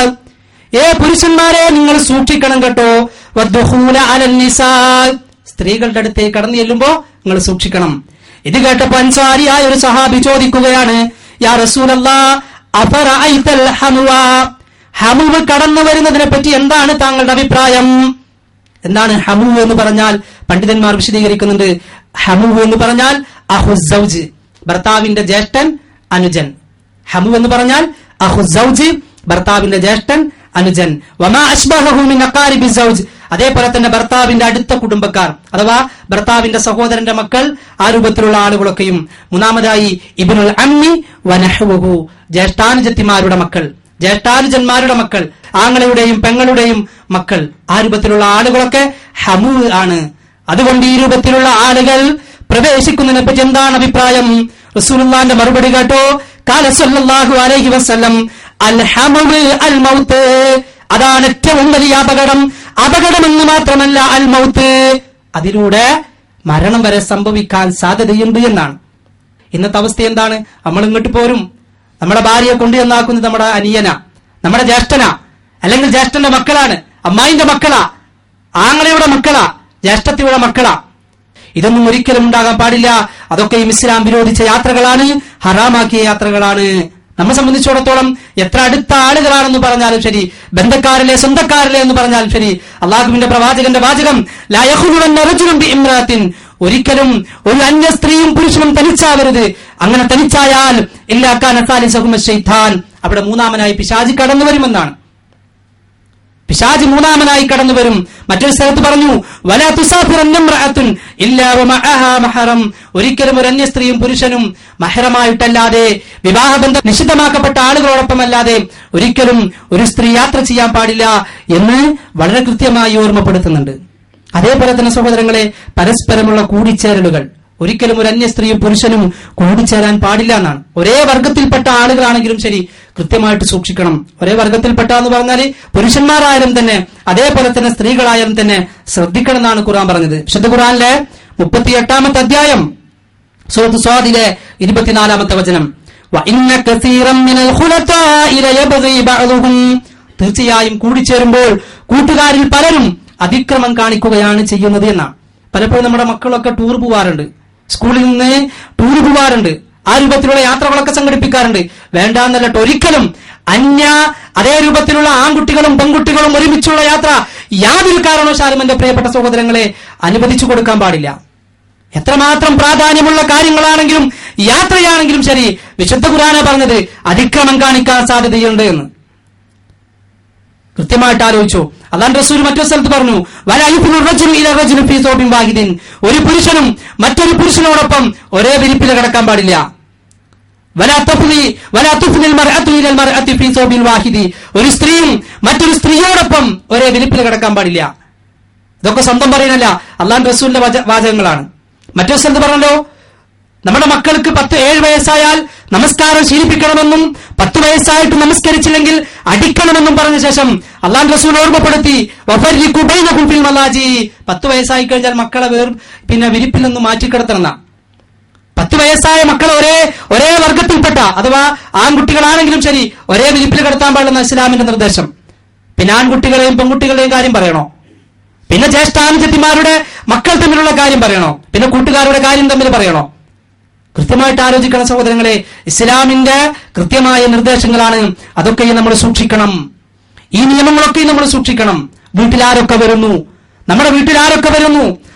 ഏ പുരുഷന്മാരെ നിങ്ങൾ സൂക്ഷിക്കണം കേട്ടോ വദ്ദുഖൂല അലൻ നിസാ. സ്ത്രീകളുടെ അടുത്തേക്ക് കടന്നു ചെല്ലുമ്പോ നിങ്ങൾ സൂക്ഷിക്കണം ഇത് കേട്ടപ്പോ അൻസാരിയായ ഒരു സഹാബി ചോദിക്കുകയാണ് യാ റസൂലല്ലാ അഫറഅയ്തൽ ഹമുവ ഹമുവ് കടന്നു വരുന്നതിനെ പറ്റി എന്താണ് താങ്കളുടെ അഭിപ്രായം എന്താണ് ഹമു എന്ന് പറഞ്ഞാൽ പണ്ഡിതന്മാർ വിശദീകരിക്കുന്നുണ്ട് ഹമു എന്ന് പറഞ്ഞാൽ അഹുസൗജ് ഭർത്താവിന്റെ ജ്യേഷ്ഠൻ അനുജൻ ഹമു എന്ന് പറഞ്ഞാൽ അഹുസൗജ് ഭർത്താവിന്റെ ജ്യേഷ്ഠൻ അനുജൻ വമാ അഷ്ബഹഹു മിൻ അഖാരിബി സൗജ് അതേപോലെ തന്നെ ഭർത്താവിന്റെ അടുത്ത കുടുംബക്കാർ അഥവാ ഭർത്താവിന്റെ സഹോദരന്റെ മക്കൾ ആ രൂപത്തിലുള്ള ആളുകളൊക്കെയും മൂന്നാമതായി ഇബ്നുൽ അമ്മി വനഹ്വുഹു ജ്യേഷ്ഠാനുജത്തിമാരുടെ മക്കൾ ജ്യേഷ്ഠാനുജന്മാരുടെ മക്കൾ ആങ്ങളയുടെയും പെങ്ങളുടെയും മക്കൾ ആ രൂപത്തിലുള്ള ആളുകളൊക്കെ ഹമു ആണ് അതുകൊണ്ട് ഈ രൂപത്തിലുള്ള ആളുകൾ പ്രവേശിക്കുന്നതിനെ പറ്റി എന്താണ് അഭിപ്രായം റസൂലുള്ളാന്റെ മറുപടി കേട്ടോ കാല സല്ലല്ലാഹു അലൈഹി വസല്ലം അൽ ഹമുവ് അൽ മൗത്ത് അതാണ് ഏറ്റവും വലിയ അപകടം അപകടമെന്ന് മാത്രമല്ല അൽ മൗത്ത് അതിലൂടെ മരണം വരെ സംഭവിക്കാൻ സാധ്യതയുണ്ട് എന്നാണ് ഇന്നത്തെ അവസ്ഥ എന്താണ് നമ്മൾ ഇങ്ങോട്ട് പോരും നമ്മുടെ ഭാര്യയെ കൊണ്ടുവന്നാക്കുന്നത് നമ്മുടെ അനിയന നമ്മുടെ ജ്യേഷ്ഠനാ അല്ലെങ്കിൽ ജ്യേഷ്ഠന്റെ മക്കളാണ് അമ്മായിന്റെ മക്കളാ ആങ്ങളയുടെ മക്കളാ ജ്യേഷ്ഠത്തിയുടെ മക്കളാ ഇതൊന്നും ഒരിക്കലും ഉണ്ടാകാൻ പാടില്ല അതൊക്കെയും ഇസ്ലാം വിരോധിച്ച യാത്രകളാണ് ഹറാമാക്കിയ യാത്രകളാണ് നമ്മെ സംബന്ധിച്ചിടത്തോളം എത്ര അടുത്ത ആളുകളാണെന്ന് പറഞ്ഞാലും ശരി ബന്ധക്കാരിലെ സ്വന്തക്കാരിലെ എന്ന് പറഞ്ഞാലും ശരി അള്ളാഹുവിന്റെ പ്രവാചകന്റെ വാചകം ലാ യഖ്ലുവന്ന റജുലുൻ ബിഇംറാത്തിൻ ഒരിക്കലും ഒരു അന്യ സ്ത്രീയും പുരുഷനും തനിച്ചാവരുത് അങ്ങനെ തനിച്ചായാൽ ഇല്ലാക്കാൻ ശൈത്താൻ അവിടെ മൂന്നാമനായി പിശാജി കടന്നു വരുമെന്നാണ് പിശാജ് മൂന്നാമനായി കടന്നു വരും മറ്റൊരു സ്ഥലത്ത് പറഞ്ഞു വലാ തുസാഫിറന്നംറഅത്തുൻ ഇല്ലാ വമഅഹാ മഹറം ഒരിക്കലും ഒരു അന്യ സ്ത്രീയും പുരുഷനും മഹറമായിട്ടല്ലാതെ വിവാഹബന്ധം നിഷിദ്ധമാക്കപ്പെട്ട ആളുകളോടൊപ്പമല്ലാതെ ഒരിക്കലും ഒരു സ്ത്രീ യാത്ര ചെയ്യാൻ പാടില്ല എന്ന് വളരെ കൃത്യമായി ഓർമ്മപ്പെടുത്തുന്നുണ്ട് അതേപോലെ തന്നെ സഹോദരങ്ങളെ പരസ്പരമുള്ള കൂടിച്ചേരലുകൾ ഒരിക്കലും ഒരു അന്യ സ്ത്രീയും പുരുഷനും കൂടിച്ചേരാൻ പാടില്ല എന്നാണ് ഒരേ വർഗത്തിൽപ്പെട്ട ആളുകളാണെങ്കിലും ശരി കൃത്യമായിട്ട് സൂക്ഷിക്കണം ഒരേ വർഗത്തിൽപ്പെട്ട എന്ന് പറഞ്ഞാല് പുരുഷന്മാരായാലും തന്നെ അതേപോലെ തന്നെ സ്ത്രീകളായാലും തന്നെ ശ്രദ്ധിക്കണം എന്നാണ് ഖുർആൻ പറഞ്ഞത് വിശുദ്ധ ഖുർആനിലെ മുപ്പത്തിയെട്ടാമത്തെ അധ്യായം സൂറത്ത് സ്വാദിലെ ഇരുപത്തിനാലാമത്തെ വചനം وَإِنَّ كَثِيرًا مِنَ الْخُلَطَاءِ لَيَبْغِي بَعْضُهُمْ തീർച്ചയായും കൂടിച്ചേരുമ്പോൾ കൂട്ടുകാരിൽ പലരും അതിക്രമം കാണിക്കുകയാണ് ചെയ്യുന്നത് എന്നാണ് പലപ്പോഴും നമ്മുടെ മക്കളൊക്കെ ടൂർ പോവാറുണ്ട് സ്കൂളിൽ നിന്ന് ടൂർ പോവാറുണ്ട് ആ രൂപത്തിലുള്ള യാത്രകളൊക്കെ സംഘടിപ്പിക്കാറുണ്ട് വേണ്ടാന്നല്ല ഒരിക്കലും അന്യ അതേ രൂപത്തിലുള്ള ആൺകുട്ടികളും പെൺകുട്ടികളും ഒരുമിച്ചുള്ള യാത്ര യാതൊരു കാരണവശാലും എന്റെ പ്രിയപ്പെട്ട സഹോദരങ്ങളെ അനുവദിച്ചു കൊടുക്കാൻ പാടില്ല എത്രമാത്രം പ്രാധാന്യമുള്ള കാര്യങ്ങളാണെങ്കിലും യാത്രയാണെങ്കിലും ശരി വിശുദ്ധ ഖുരാന പറഞ്ഞത് അതിക്രമം കാണിക്കാൻ സാധ്യതയുണ്ട് എന്ന് കൃത്യമായിട്ട് ആലോചിച്ചു അള്ളാൻ റസൂൽ മറ്റൊരു സ്ഥലത്ത് പറഞ്ഞു വലയുഫിനു റജുലു ഇല റജുലു ഫീ സൗബിൻ വാഹിദിൻ ഒരു പുരുഷനും മറ്റൊരു പുരുഷനോടൊപ്പം ഒരേ വിരിപ്പിൽ കിടക്കാൻ പാടില്ല വലാ തഫ്ലി വലാ തുഫ്ലിൽ മർഅത്തു ഇലൽ മർഅത്തി ഫീ സൗബിൻ വാഹിദി ഒരു സ്ത്രീയും മറ്റൊരു സ്ത്രീയോടൊപ്പം ഒരേ വിരിപ്പിൽ കിടക്കാൻ പാടില്ല ഇതൊക്കെ സ്വന്തം പറയുന്നല്ല അള്ളാൻ റസൂലിന്റെ വച- വാചകങ്ങളാണ് മറ്റൊരു സ്ഥലത്ത് പറഞ്ഞല്ലോ നമ്മുടെ മക്കൾക്ക് പത്ത് ഏഴ് വയസ്സായാൽ നമസ്കാരം ശീലിപ്പിക്കണമെന്നും പത്ത് വയസ്സായിട്ട് നമസ്കരിച്ചില്ലെങ്കിൽ അടിക്കണമെന്നും പറഞ്ഞ ശേഷം അള്ളാൻ റസൂൽ ഓർമ്മപ്പെടുത്തി വഫർരിഖു ബൈനഹും ഫിൽ മലാജി പത്ത് വയസ്സായി കഴിഞ്ഞാൽ മക്കളെ വേർ പിന്നെ വിരിപ്പിൽ നിന്ന് മാറ്റിക്കിടത്തണം പത്ത് വയസ്സായ മക്കൾ ഒരേ ഒരേ വർഗത്തിൽപ്പെട്ട അഥവാ ആൺകുട്ടികളാണെങ്കിലും ശരി ഒരേ വിരിപ്പിൽ കിടത്താൻ പാടുന്ന ഇസ്ലാമിന്റെ നിർദ്ദേശം പിന്നെ ആൺകുട്ടികളെയും പെൺകുട്ടികളുടെയും കാര്യം പറയണോ പിന്നെ ജ്യേഷ്ഠാനുജത്തിമാരുടെ മക്കൾ തമ്മിലുള്ള കാര്യം പറയണോ പിന്നെ കൂട്ടുകാരുടെ കാര്യം തമ്മിൽ പറയണോ കൃത്യമായിട്ട് ആലോചിക്കണം സഹോദരങ്ങളെ ഇസ്ലാമിന്റെ കൃത്യമായ നിർദ്ദേശങ്ങളാണ് അതൊക്കെയും നമ്മൾ സൂക്ഷിക്കണം ഈ നിയമങ്ങളൊക്കെ നമ്മൾ സൂക്ഷിക്കണം വീട്ടിൽ ആരൊക്കെ വരുന്നു നമ്മുടെ വീട്ടിൽ ആരൊക്കെ വരുന്നു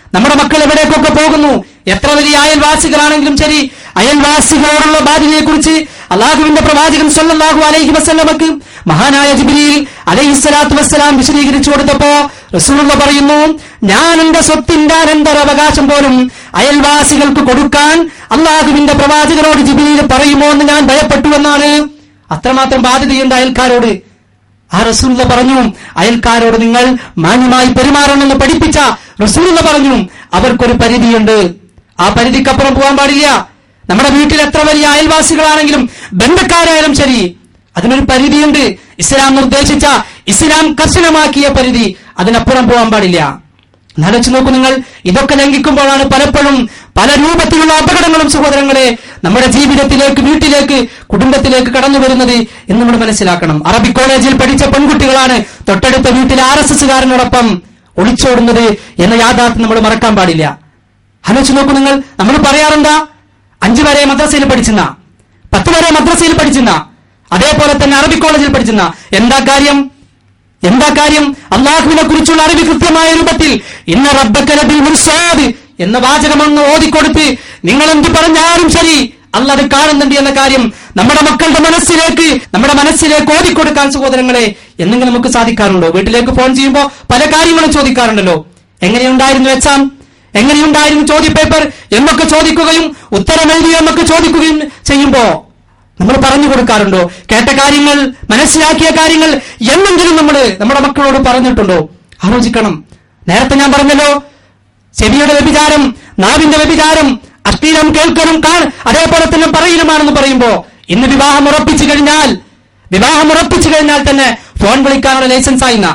നമ്മുടെ മക്കൾ എവിടേക്കൊക്കെ പോകുന്നു എത്ര വലിയ അയൽവാസികളാണെങ്കിലും ശരി അയൽവാസികളോടുള്ള ബാധ്യതയെ കുറിച്ച് അള്ളാഹുവിന്റെ പ്രവാചകൻ സല്ലല്ലാഹു അലൈഹി വസല്ലമക്ക് മഹാനായ ജിബ്രീൽ അലൈഹി സ്വലാത്തു വസ്സലാം വിശദീകരിച്ചു കൊടുത്തപ്പോ റസൂലുള്ള പറയുന്നു ഞാൻ എന്റെ സ്വത്തിന്റെ അനന്തരാവകാശം പോലും അയൽവാസികൾക്ക് കൊടുക്കാൻ അള്ളാഹുവിന്റെ പ്രവാചകനോട് ജിബ്രീൽ പറയുമോ എന്ന് ഞാൻ ഭയപ്പെട്ടു എന്നാണ് അത്രമാത്രം ബാധ്യതയുണ്ട് അയൽക്കാരോട് ആ റസൂലുള്ള പറഞ്ഞു അയൽക്കാരോട് നിങ്ങൾ മാന്യമായി പെരുമാറണമെന്ന് പഠിപ്പിച്ച റസൂലുള്ള പറഞ്ഞു അവർക്കൊരു പരിധിയുണ്ട് ആ പരിധിക്കപ്പുറം പോകാൻ പാടില്ല നമ്മുടെ വീട്ടിൽ എത്ര വലിയ അയൽവാസികളാണെങ്കിലും ബന്ധക്കാരായാലും ശരി അതിനൊരു പരിധിയുണ്ട് ഇസ്ലാം നിർദ്ദേശിച്ച ഇസ്ലാം കർശനമാക്കിയ പരിധി അതിനപ്പുറം പോകാൻ പാടില്ല നനച്ചു നോക്കൂ നിങ്ങൾ ഇതൊക്കെ ലംഘിക്കുമ്പോഴാണ് പലപ്പോഴും പല രൂപത്തിലുള്ള അപകടങ്ങളും സഹോദരങ്ങളെ നമ്മുടെ ജീവിതത്തിലേക്ക് വീട്ടിലേക്ക് കുടുംബത്തിലേക്ക് കടന്നു വരുന്നത് എന്ന് നമ്മൾ മനസ്സിലാക്കണം അറബി കോളേജിൽ പഠിച്ച പെൺകുട്ടികളാണ് തൊട്ടടുത്ത വീട്ടിലെ ആർ എസ് എസ്സുകാരനോടൊപ്പം ഒളിച്ചോടുന്നത് എന്ന യാഥാർത്ഥ്യം നമ്മൾ മറക്കാൻ പാടില്ല ആലോചിച്ച് നോക്കൂ നിങ്ങൾ നമ്മൾ പറയാറെന്താ അഞ്ചു വരെ മദ്രസയിൽ പഠിച്ചെന്ന പത്ത് വരെ മദ്രസയിൽ പഠിച്ചെന്ന അതേപോലെ തന്നെ അറബി കോളേജിൽ പഠിച്ചെന്ന എന്താ കാര്യം എന്താ കാര്യം അള്ളാഹുവിനെ കുറിച്ചുള്ള അറിവ് കൃത്യമായ രൂപത്തിൽ ഇന്ന റബ്ബക്കലബിൽ മുൻസാദ് എന്ന വാചകമൊന്ന് ഓതിക്കൊടുത്ത് നിങ്ങൾ എന്ത് പറഞ്ഞാലും ശരി അല്ല അത് കാണുന്നുണ്ട് എന്ന കാര്യം നമ്മുടെ മക്കളുടെ മനസ്സിലേക്ക് നമ്മുടെ മനസ്സിലേക്ക് ഓതിക്കൊടുക്കാൻ സഹോദരങ്ങളെ എന്നെങ്കിലും നമുക്ക് സാധിക്കാറുണ്ടോ വീട്ടിലേക്ക് ഫോൺ ചെയ്യുമ്പോൾ പല കാര്യങ്ങളും ചോദിക്കാറുണ്ടല്ലോ എങ്ങനെയുണ്ടായിരുന്നു എക്സാം എങ്ങനെയുണ്ടായിരുന്നു ചോദ്യപേപ്പർ എന്നൊക്കെ ചോദിക്കുകയും ഉത്തരം എഴുതി എന്നൊക്കെ ചോദിക്കുകയും ചെയ്യുമ്പോ നമ്മൾ പറഞ്ഞു കൊടുക്കാറുണ്ടോ കേട്ട കാര്യങ്ങൾ മനസ്സിലാക്കിയ കാര്യങ്ങൾ എന്നെങ്കിലും നമ്മൾ നമ്മുടെ മക്കളോട് പറഞ്ഞിട്ടുണ്ടോ ആലോചിക്കണം നേരത്തെ ഞാൻ പറഞ്ഞല്ലോ ചെവിയുടെ വ്യഭിചാരം നാവിന്റെ വ്യഭിചാരം അശ്ലീലം കേൾക്കലും കാൺ അതേപോലെ തന്നെ പറയലുമാണെന്ന് പറയുമ്പോ ഇന്ന് വിവാഹം ഉറപ്പിച്ചു കഴിഞ്ഞാൽ വിവാഹം ഉറപ്പിച്ചു കഴിഞ്ഞാൽ തന്നെ ഫോൺ വിളിക്കാനുള്ള ലൈസൻസ് ആയിന്ന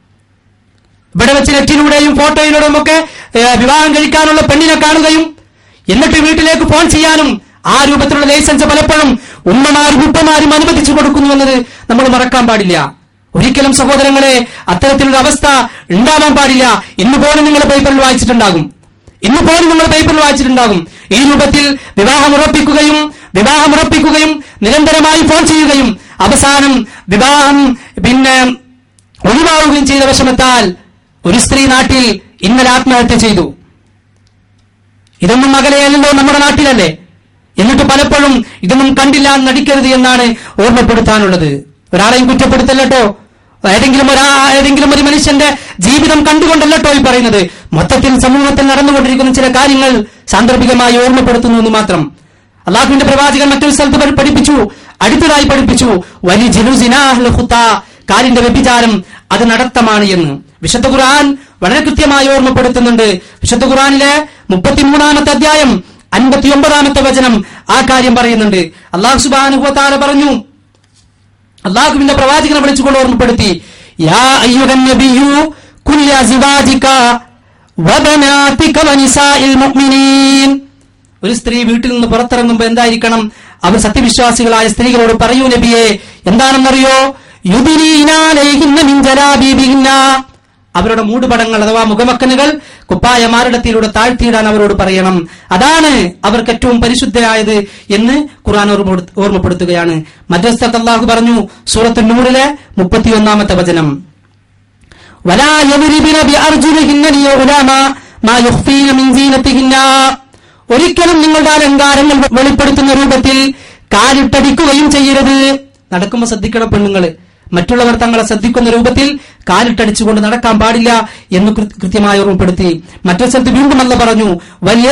ഇവിടെ വെച്ച് നെറ്റിലൂടെയും ഫോട്ടോയിലൂടെയും ഒക്കെ ഏ, വിവാഹം കഴിക്കാനുള്ള പെണ്ണിനെ കാണുകയും എന്നിട്ട് വീട്ടിലേക്ക് ഫോൺ ചെയ്യാനും ആ രൂപത്തിലുള്ള ലൈസൻസ് പലപ്പോഴും ഉമ്മമാരും ഉപ്പമാരും അനുവദിച്ചു കൊടുക്കുന്നു എന്നത് നമ്മൾ മറക്കാൻ പാടില്ല ഒരിക്കലും സഹോദരങ്ങളെ അത്തരത്തിലുള്ള അവസ്ഥ ഉണ്ടാവാൻ പാടില്ല ഇന്ന് പോലും നിങ്ങൾ പേപ്പറിൽ വായിച്ചിട്ടുണ്ടാകും ഇന്ന് പോലും നിങ്ങൾ പേപ്പറിൽ വായിച്ചിട്ടുണ്ടാകും ഈ രൂപത്തിൽ വിവാഹം ഉറപ്പിക്കുകയും വിവാഹം ഉറപ്പിക്കുകയും നിരന്തരമായി ഫോൺ ചെയ്യുകയും അവസാനം വിവാഹം പിന്നെ ഒഴിവാവുകയും ചെയ്ത വിഷമത്താൽ ഒരു സ്ത്രീ നാട്ടിൽ ഇന്നലെ ആത്മഹത്യ ചെയ്തു ഇതൊന്നും മകലെയല്ലോ നമ്മുടെ നാട്ടിലല്ലേ എന്നിട്ട് പലപ്പോഴും ഇതൊന്നും കണ്ടില്ല എന്ന് നടിക്കരുത് എന്നാണ് ഓർമ്മപ്പെടുത്താനുള്ളത് ഒരാളെയും കുറ്റപ്പെടുത്തല്ലോ ഏതെങ്കിലും ഒരാ ഏതെങ്കിലും ഒരു മനുഷ്യന്റെ ജീവിതം കണ്ടുകൊണ്ടല്ലോ ഈ പറയുന്നത് മൊത്തത്തിൽ സമൂഹത്തിൽ നടന്നുകൊണ്ടിരിക്കുന്ന ചില കാര്യങ്ങൾ സാന്ദർഭികമായി ഓർമ്മപ്പെടുത്തുന്നു എന്ന് മാത്രം അള്ളാഹുവിന്റെ പ്രവാചകൻ മറ്റൊരു സ്ഥലത്ത് പഠി- പഠിപ്പിച്ചു അടുത്തതായി പഠിപ്പിച്ചു വലി കാലിന്റെ വ്യഭിചാരം അത് നടത്തമാണ് എന്ന് വിശുദ്ധ ഖുർആൻ വളരെ കൃത്യമായി ഓർമ്മപ്പെടുത്തുന്നുണ്ട് വിശുദ്ധ ഖുർആനിലെ മുപ്പത്തിമൂന്നാമത്തെ അധ്യായം അൻപത്തിയൊമ്പതാമത്തെ വചനം ആ കാര്യം പറയുന്നുണ്ട് അള്ളാഹു സുബാനുഭവത്താല പറഞ്ഞു അള്ളാഹുവിന്റെ പ്രവാചകനെ വിളിച്ചുകൊണ്ട് ഓർമ്മപ്പെടുത്തി യാ അയ്യുഹൻ നബിയു കുല്യ സിവാജിക വബനാതിക വനിസാഇൽ മുഅ്മിനീൻ ഒരു സ്ത്രീ വീട്ടിൽ നിന്ന് പുറത്തിറങ്ങുമ്പോൾ എന്തായിരിക്കണം അവർ സത്യവിശ്വാസികളായ സ്ത്രീകളോട് പറയൂ നബിയെ എന്താണെന്നറിയോ യുദിനീനാലൈഹിന്ന മിൻ ജലാബീബിഹിന്ന അവരുടെ മൂടുപടങ്ങൾ അഥവാ മുഖമക്കനുകൾ കുപ്പായമാരിടത്തിലൂടെ താഴ്ത്തിയിടാൻ അവരോട് പറയണം അതാണ് അവർക്ക് ഏറ്റവും പരിശുദ്ധരായത് എന്ന് ഖുർആൻ ഓർമ്മപ്പെടു- ഓർമ്മപ്പെടുത്തുകയാണ് മറ്റൊരു സ്ഥലത്ത് അള്ളാഹു പറഞ്ഞു സൂറത്ത് നൂറിലെ മുപ്പത്തിയൊന്നാമത്തെ വചനം ولا يضربن بأرجلهن ليعلم ما يخفين من زينتهن ഒരിക്കലും നിങ്ങളുടെ അലങ്കാരങ്ങൾ വെളിപ്പെടുത്തുന്ന രൂപത്തിൽ കാലിട്ടടിക്കുകയും ചെയ്യരുത് നടക്കുമ്പോൾ ശ്രദ്ധിക്കണം പെണ്ണുങ്ങള് മറ്റുള്ളവർ തങ്ങളെ ശ്രദ്ധിക്കുന്ന രൂപത്തിൽ കാലിട്ടടിച്ചുകൊണ്ട് നടക്കാൻ പാടില്ല എന്ന് കൃ- കൃത്യമായി ഓർമ്മപ്പെടുത്തി മറ്റൊരു സ്ഥലത്ത് വീണ്ടും അല്ല പറഞ്ഞു വലിയ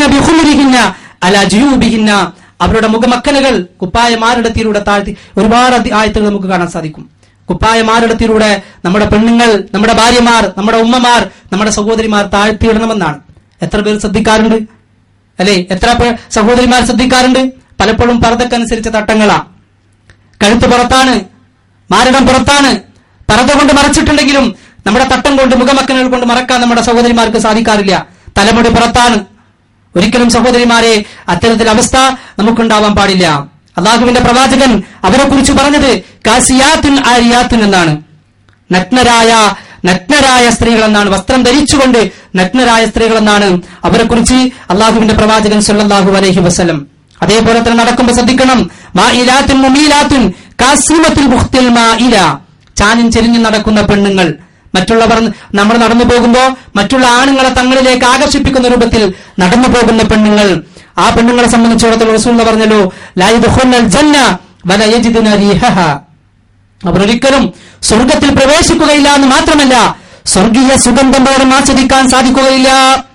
അല ജുയൂബിഹിന്ന അവരുടെ മുഖമക്കലുകൾ കുപ്പായ മാറിടത്തിലൂടെ താഴ്ത്തി ഒരുപാട് അധി- ആയത്തുകൾ നമുക്ക് കാണാൻ സാധിക്കും കുപ്പായ മാറിടത്തിലൂടെ നമ്മുടെ പെണ്ണുങ്ങൾ നമ്മുടെ ഭാര്യമാർ നമ്മുടെ ഉമ്മമാർ നമ്മുടെ സഹോദരിമാർ താഴ്ത്തിയിടണമെന്നാണ് എത്ര പേർ ശ്രദ്ധിക്കാറുണ്ട് അല്ലെ എത്ര പേർ സഹോദരിമാർ ശ്രദ്ധിക്കാറുണ്ട് പലപ്പോഴും പർദ്ദക്കനുസരിച്ച തട്ടങ്ങളാ കഴുത്ത് പുറത്താണ് മാരടം പുറത്താണ് പർദ്ദ കൊണ്ട് മറച്ചിട്ടുണ്ടെങ്കിലും നമ്മുടെ തട്ടം കൊണ്ട് മുഖമക്കനുകൾ കൊണ്ട് മറക്കാൻ നമ്മുടെ സഹോദരിമാർക്ക് സാധിക്കാറില്ല തലമുടി പുറത്താണ് ഒരിക്കലും സഹോദരിമാരെ അത്തരത്തിൽ അവസ്ഥ നമുക്കുണ്ടാവാൻ പാടില്ല അള്ളാഹുവിന്റെ പ്രവാചകൻ അവരെ കുറിച്ച് പറഞ്ഞത് കാസിയാത്തുൻ ആരിയാത്തുൻ എന്നാണ് നഗ്നരായ നഗ്നരായ സ്ത്രീകൾ എന്നാണ് വസ്ത്രം ധരിച്ചുകൊണ്ട് നഗ്നരായ സ്ത്രീകൾ എന്നാണ് അവരെ കുറിച്ച് അള്ളാഹുവിന്റെ പ്രവാചകൻ സല്ലല്ലാഹു അലൈഹി വസല്ലം അതേപോലെ തന്നെ നടക്കുമ്പോൾ ശ്രദ്ധിക്കണം മാ ഇലാത്തുൻ മുമീലാത്തുൻ കാസിമത്തിൽ ബുഖ്തിൽ മാ ഇല ചാനും ചെരിഞ്ഞും നടക്കുന്ന പെണ്ണുങ്ങൾ മറ്റുള്ളവർ നമ്മൾ നടന്നു പോകുമ്പോ മറ്റുള്ള ആണുങ്ങളെ തങ്ങളിലേക്ക് ആകർഷിപ്പിക്കുന്ന രൂപത്തിൽ നടന്നു പോകുന്ന പെണ്ണുങ്ങൾ ആ പെണ്ണുങ്ങളെ സംബന്ധിച്ചിടത്തോളം റസൂൽ പറഞ്ഞല്ലോ ലായുദ്ഖുന്നൽ ജന്ന വല യജിദുന റീഹഹ അവർ ഒരിക്കലും സ്വർഗത്തിൽ പ്രവേശിക്കുകയില്ല എന്ന് മാത്രമല്ല സ്വർഗീയ സുഗന്ധം പോലും ആസ്വദിക്കാൻ സാധിക്കുകയില്ല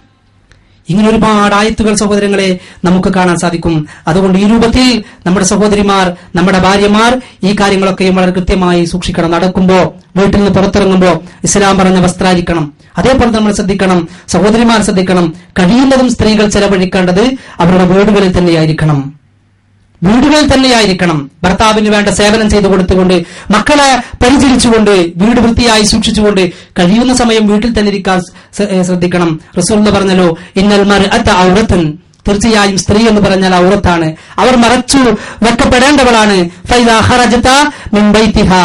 ഇങ്ങനെ ഒരുപാട് ആയത്തുകൾ സഹോദരങ്ങളെ നമുക്ക് കാണാൻ സാധിക്കും അതുകൊണ്ട് ഈ രൂപത്തിൽ നമ്മുടെ സഹോദരിമാർ നമ്മുടെ ഭാര്യമാർ ഈ കാര്യങ്ങളൊക്കെയും വളരെ കൃത്യമായി സൂക്ഷിക്കണം നടക്കുമ്പോ വീട്ടിൽ നിന്ന് പുറത്തിറങ്ങുമ്പോ ഇസ്ലാം പറഞ്ഞ വസ്ത്രായിരിക്കണം അതേപോലെ നമ്മൾ ശ്രദ്ധിക്കണം സഹോദരിമാർ ശ്രദ്ധിക്കണം കഴിയുന്നതും സ്ത്രീകൾ ചെലവഴിക്കേണ്ടത് അവരുടെ വീടുകളിൽ തന്നെയായിരിക്കണം വീടുകളിൽ തന്നെയായിരിക്കണം ഭർത്താവിന് വേണ്ട സേവനം ചെയ്തു കൊടുത്തുകൊണ്ട് മക്കളെ പരിചരിച്ചുകൊണ്ട് വീട് വൃത്തിയായി സൂക്ഷിച്ചുകൊണ്ട് കഴിയുന്ന സമയം വീട്ടിൽ തന്നെ ഇരിക്കാൻ സ- ഏ, ശ്രദ്ധിക്കണം റസൂൽ പറഞ്ഞല്ലോ ഇന്നൽ മർ ഔറത്തൻ തീർച്ചയായും സ്ത്രീ എന്ന് പറഞ്ഞാൽ ഔറത്താണ് അവർ മറച്ചു വെക്കപ്പെടേണ്ടവളാണ് ഫൈദാ ഖറജത മിൻ ബൈതിഹാ.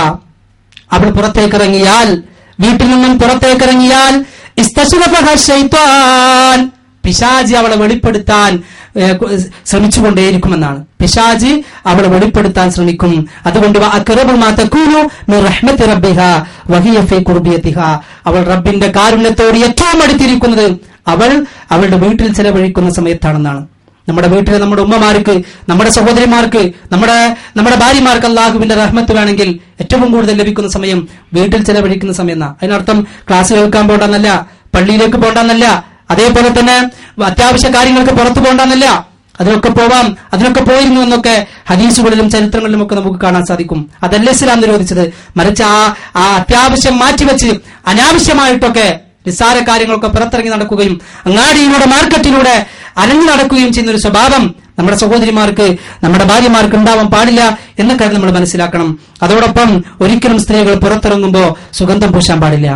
അവൾ പുറത്തേക്കിറങ്ങിയാൽ വീട്ടിൽ നിന്നും പുറത്തേക്കിറങ്ങിയാൽ ഇസ്തശ്വരഫഹ ശൈത്വാൻ പിശാജ് അവളെ വെളിപ്പെടുത്താൻ ഏ, കു- ശ്രമിച്ചുകൊണ്ടേയിരിക്കുമെന്നാണ് പിശാജ് അവളെ വെളിപ്പെടുത്താൻ ശ്രമിക്കും അതുകൊണ്ട് വ അക്റബു മാ തകൂനു മിൻ റഹ്മത്തി റബ്ബിഹ വഹിയ ഫീ ഖുർബിയതിഹ അവൾ റബ്ബിന്റെ കാരുണ്യത്തോട് ഏറ്റവും അടുത്തിരിക്കുന്നത് അവൾ അവളുടെ വീട്ടിൽ ചെലവഴിക്കുന്ന സമയത്താണെന്നാണ് നമ്മുടെ വീട്ടിലെ നമ്മുടെ ഉമ്മമാർക്ക് നമ്മുടെ സഹോദരിമാർക്ക് നമ്മുടെ നമ്മുടെ ഭാര്യമാർക്ക് അള്ളാഹുവിന്റെ റഹ്മത്ത് വേണമെങ്കിൽ ഏറ്റവും കൂടുതൽ ലഭിക്കുന്ന സമയം വീട്ടിൽ ചെലവഴിക്കുന്ന സമയം എന്നാ അതിനർത്ഥം ക്ലാസ് കേൾക്കാൻ പോണ്ടെന്നല്ല പള്ളിയിലേക്ക് പോണ്ടെന്നല്ല അതേപോലെ തന്നെ അത്യാവശ്യ കാര്യങ്ങൾക്ക് പുറത്തു പോണ്ടെന്നല്ല അതിനൊക്കെ പോവാം അതിനൊക്കെ പോയിരുന്നു എന്നൊക്കെ ഹദീസുകളിലും ചരിത്രങ്ങളിലും ഒക്കെ നമുക്ക് കാണാൻ സാധിക്കും അതല്ല ഇസ്ലാം നിരോധിച്ചത് മറിച്ച് ആ ആ അത്യാവശ്യം മാറ്റിവെച്ച് അനാവശ്യമായിട്ടൊക്കെ നിസ്സാര കാര്യങ്ങളൊക്കെ പുറത്തിറങ്ങി നടക്കുകയും അങ്ങാടിയിലൂടെ മാർക്കറ്റിലൂടെ അലഞ്ഞു നടക്കുകയും ചെയ്യുന്ന ഒരു സ്വഭാവം നമ്മുടെ സഹോദരിമാർക്ക് നമ്മുടെ ഭാര്യമാർക്ക് ഉണ്ടാവാൻ പാടില്ല എന്ന കാര്യം നമ്മൾ മനസ്സിലാക്കണം അതോടൊപ്പം ഒരിക്കലും സ്ത്രീകൾ പുറത്തിറങ്ങുമ്പോൾ സുഗന്ധം പൂശാൻ പാടില്ല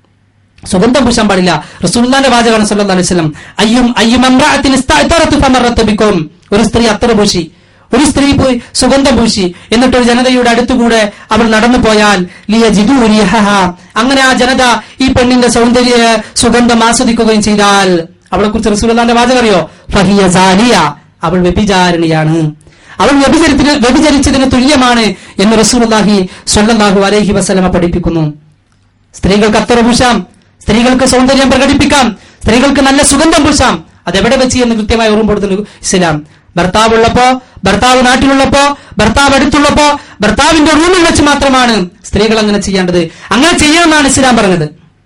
സുഗന്ധം പൂശാൻ പാടില്ല റസൂലുള്ളാന്റെ വാചകമാണ് സല്ലല്ലാഹു അലൈഹി വസല്ലം അയ്യും അയ്യും അംറഅത്തിൻ ഇസ്തഅതറതു ഫമറത്ത് ബിക്കും ഒരു സ്ത്രീ അത്തറ പൂശി ഒരു സ്ത്രീ പോയി സുഗന്ധം പൂശി എന്നിട്ട് ഒരു ജനതയുടെ അടുത്തുകൂടെ അവൾ നടന്നു പോയാൽ ലിയ ജിദു റിഹഹ. അങ്ങനെ ആ ജനത ഈ പെണ്ണിന്റെ സൗന്ദര്യ സുഗന്ധം ആസ്വദിക്കുകയും ചെയ്താൽ അവളെ കുറിച്ച് റസൂലുള്ളാന്റെ വാചകം അറിയോ ഫഹിയ സാലിയ അവൾ വ്യഭിചാരിണിയാണ് അവൾ വ്യഭിചരിത്തിന് വ്യഭിചരിച്ചതിന് തുല്യമാണ് എന്ന് റസൂലുള്ളാഹി സ്വല്ലല്ലാഹു അലൈഹി വസല്ലമ പഠിപ്പിക്കുന്നു സ്ത്രീകൾക്ക് അത്തറ പൂശാം സ്ത്രീകൾക്ക് സൗന്ദര്യം പ്രകടിപ്പിക്കാം സ്ത്രീകൾക്ക് നല്ല സുഗന്ധം പൂശാം അതെവിടെ വെച്ച് എന്ന് കൃത്യമായി ഓർമ്മപ്പെടുത്തുന്നു ഇസ്ലാം ഭർത്താവുള്ളപ്പോ ഭർത്താവ് നാട്ടിലുള്ളപ്പോ ഭർത്താവ് അടുത്തുള്ളപ്പോ ഭർത്താവിന്റെ റൂമിൽ വെച്ച് മാത്രമാണ് സ്ത്രീകൾ അങ്ങനെ ചെയ്യേണ്ടത് അങ്ങനെ ചെയ്യണമെന്നാണ് ഇസ്ലാം പറഞ്ഞത്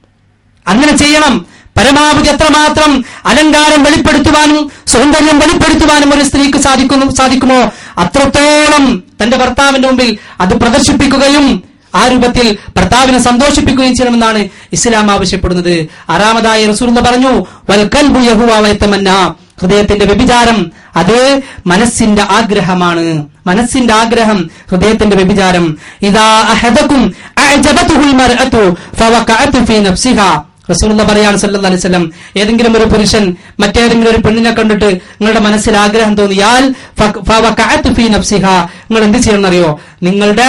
അങ്ങനെ ചെയ്യണം പരമാവധി എത്രമാത്രം അലങ്കാരം വെളിപ്പെടുത്തുവാനും സൗന്ദര്യം വെളിപ്പെടുത്തുവാനും ഒരു സ്ത്രീക്ക് സാധിക്കുന്നു സാധിക്കുമോ അത്രത്തോളം തന്റെ ഭർത്താവിന്റെ മുമ്പിൽ അത് പ്രദർശിപ്പിക്കുകയും ആ രൂപത്തിൽ ഭർത്താവിനെ സന്തോഷിപ്പിക്കുകയും ചെയ്യണമെന്നാണ് ഇസ്ലാം ആവശ്യപ്പെടുന്നത് ആറാമതായി റസൂൽ പറഞ്ഞു വൽക്കൽബു യഹുവ വയത്തമന്ന ഹൃദയത്തിന്റെ വ്യഭിചാരം അത് മനസ്സിന്റെ ആഗ്രഹമാണ് മനസ്സിന്റെ ആഗ്രഹം ഹൃദയത്തിന്റെ വ്യഭിചാരം ഇതാ അഹദക്കും അഅജബതുഹുൽ മർഅതു ഫവഖഅതു ഫീ നഫ്സിഹാ റസൂലുള്ള പറയാണ് സല്ലല്ലാഹു അലൈഹി വസല്ലം ഏതെങ്കിലും ഒരു പുരുഷൻ മറ്റേതെങ്കിലും ഒരു പെണ്ണിനെ കണ്ടിട്ട് നിങ്ങളുടെ മനസ്സിൽ ആഗ്രഹം തോന്നിയാൽ ഫ- ഫവഖഅതു ഫീ നഫ്സിഹാ നിങ്ങൾ എന്ത് ചെയ്യണം അറിയോ നിങ്ങളുടെ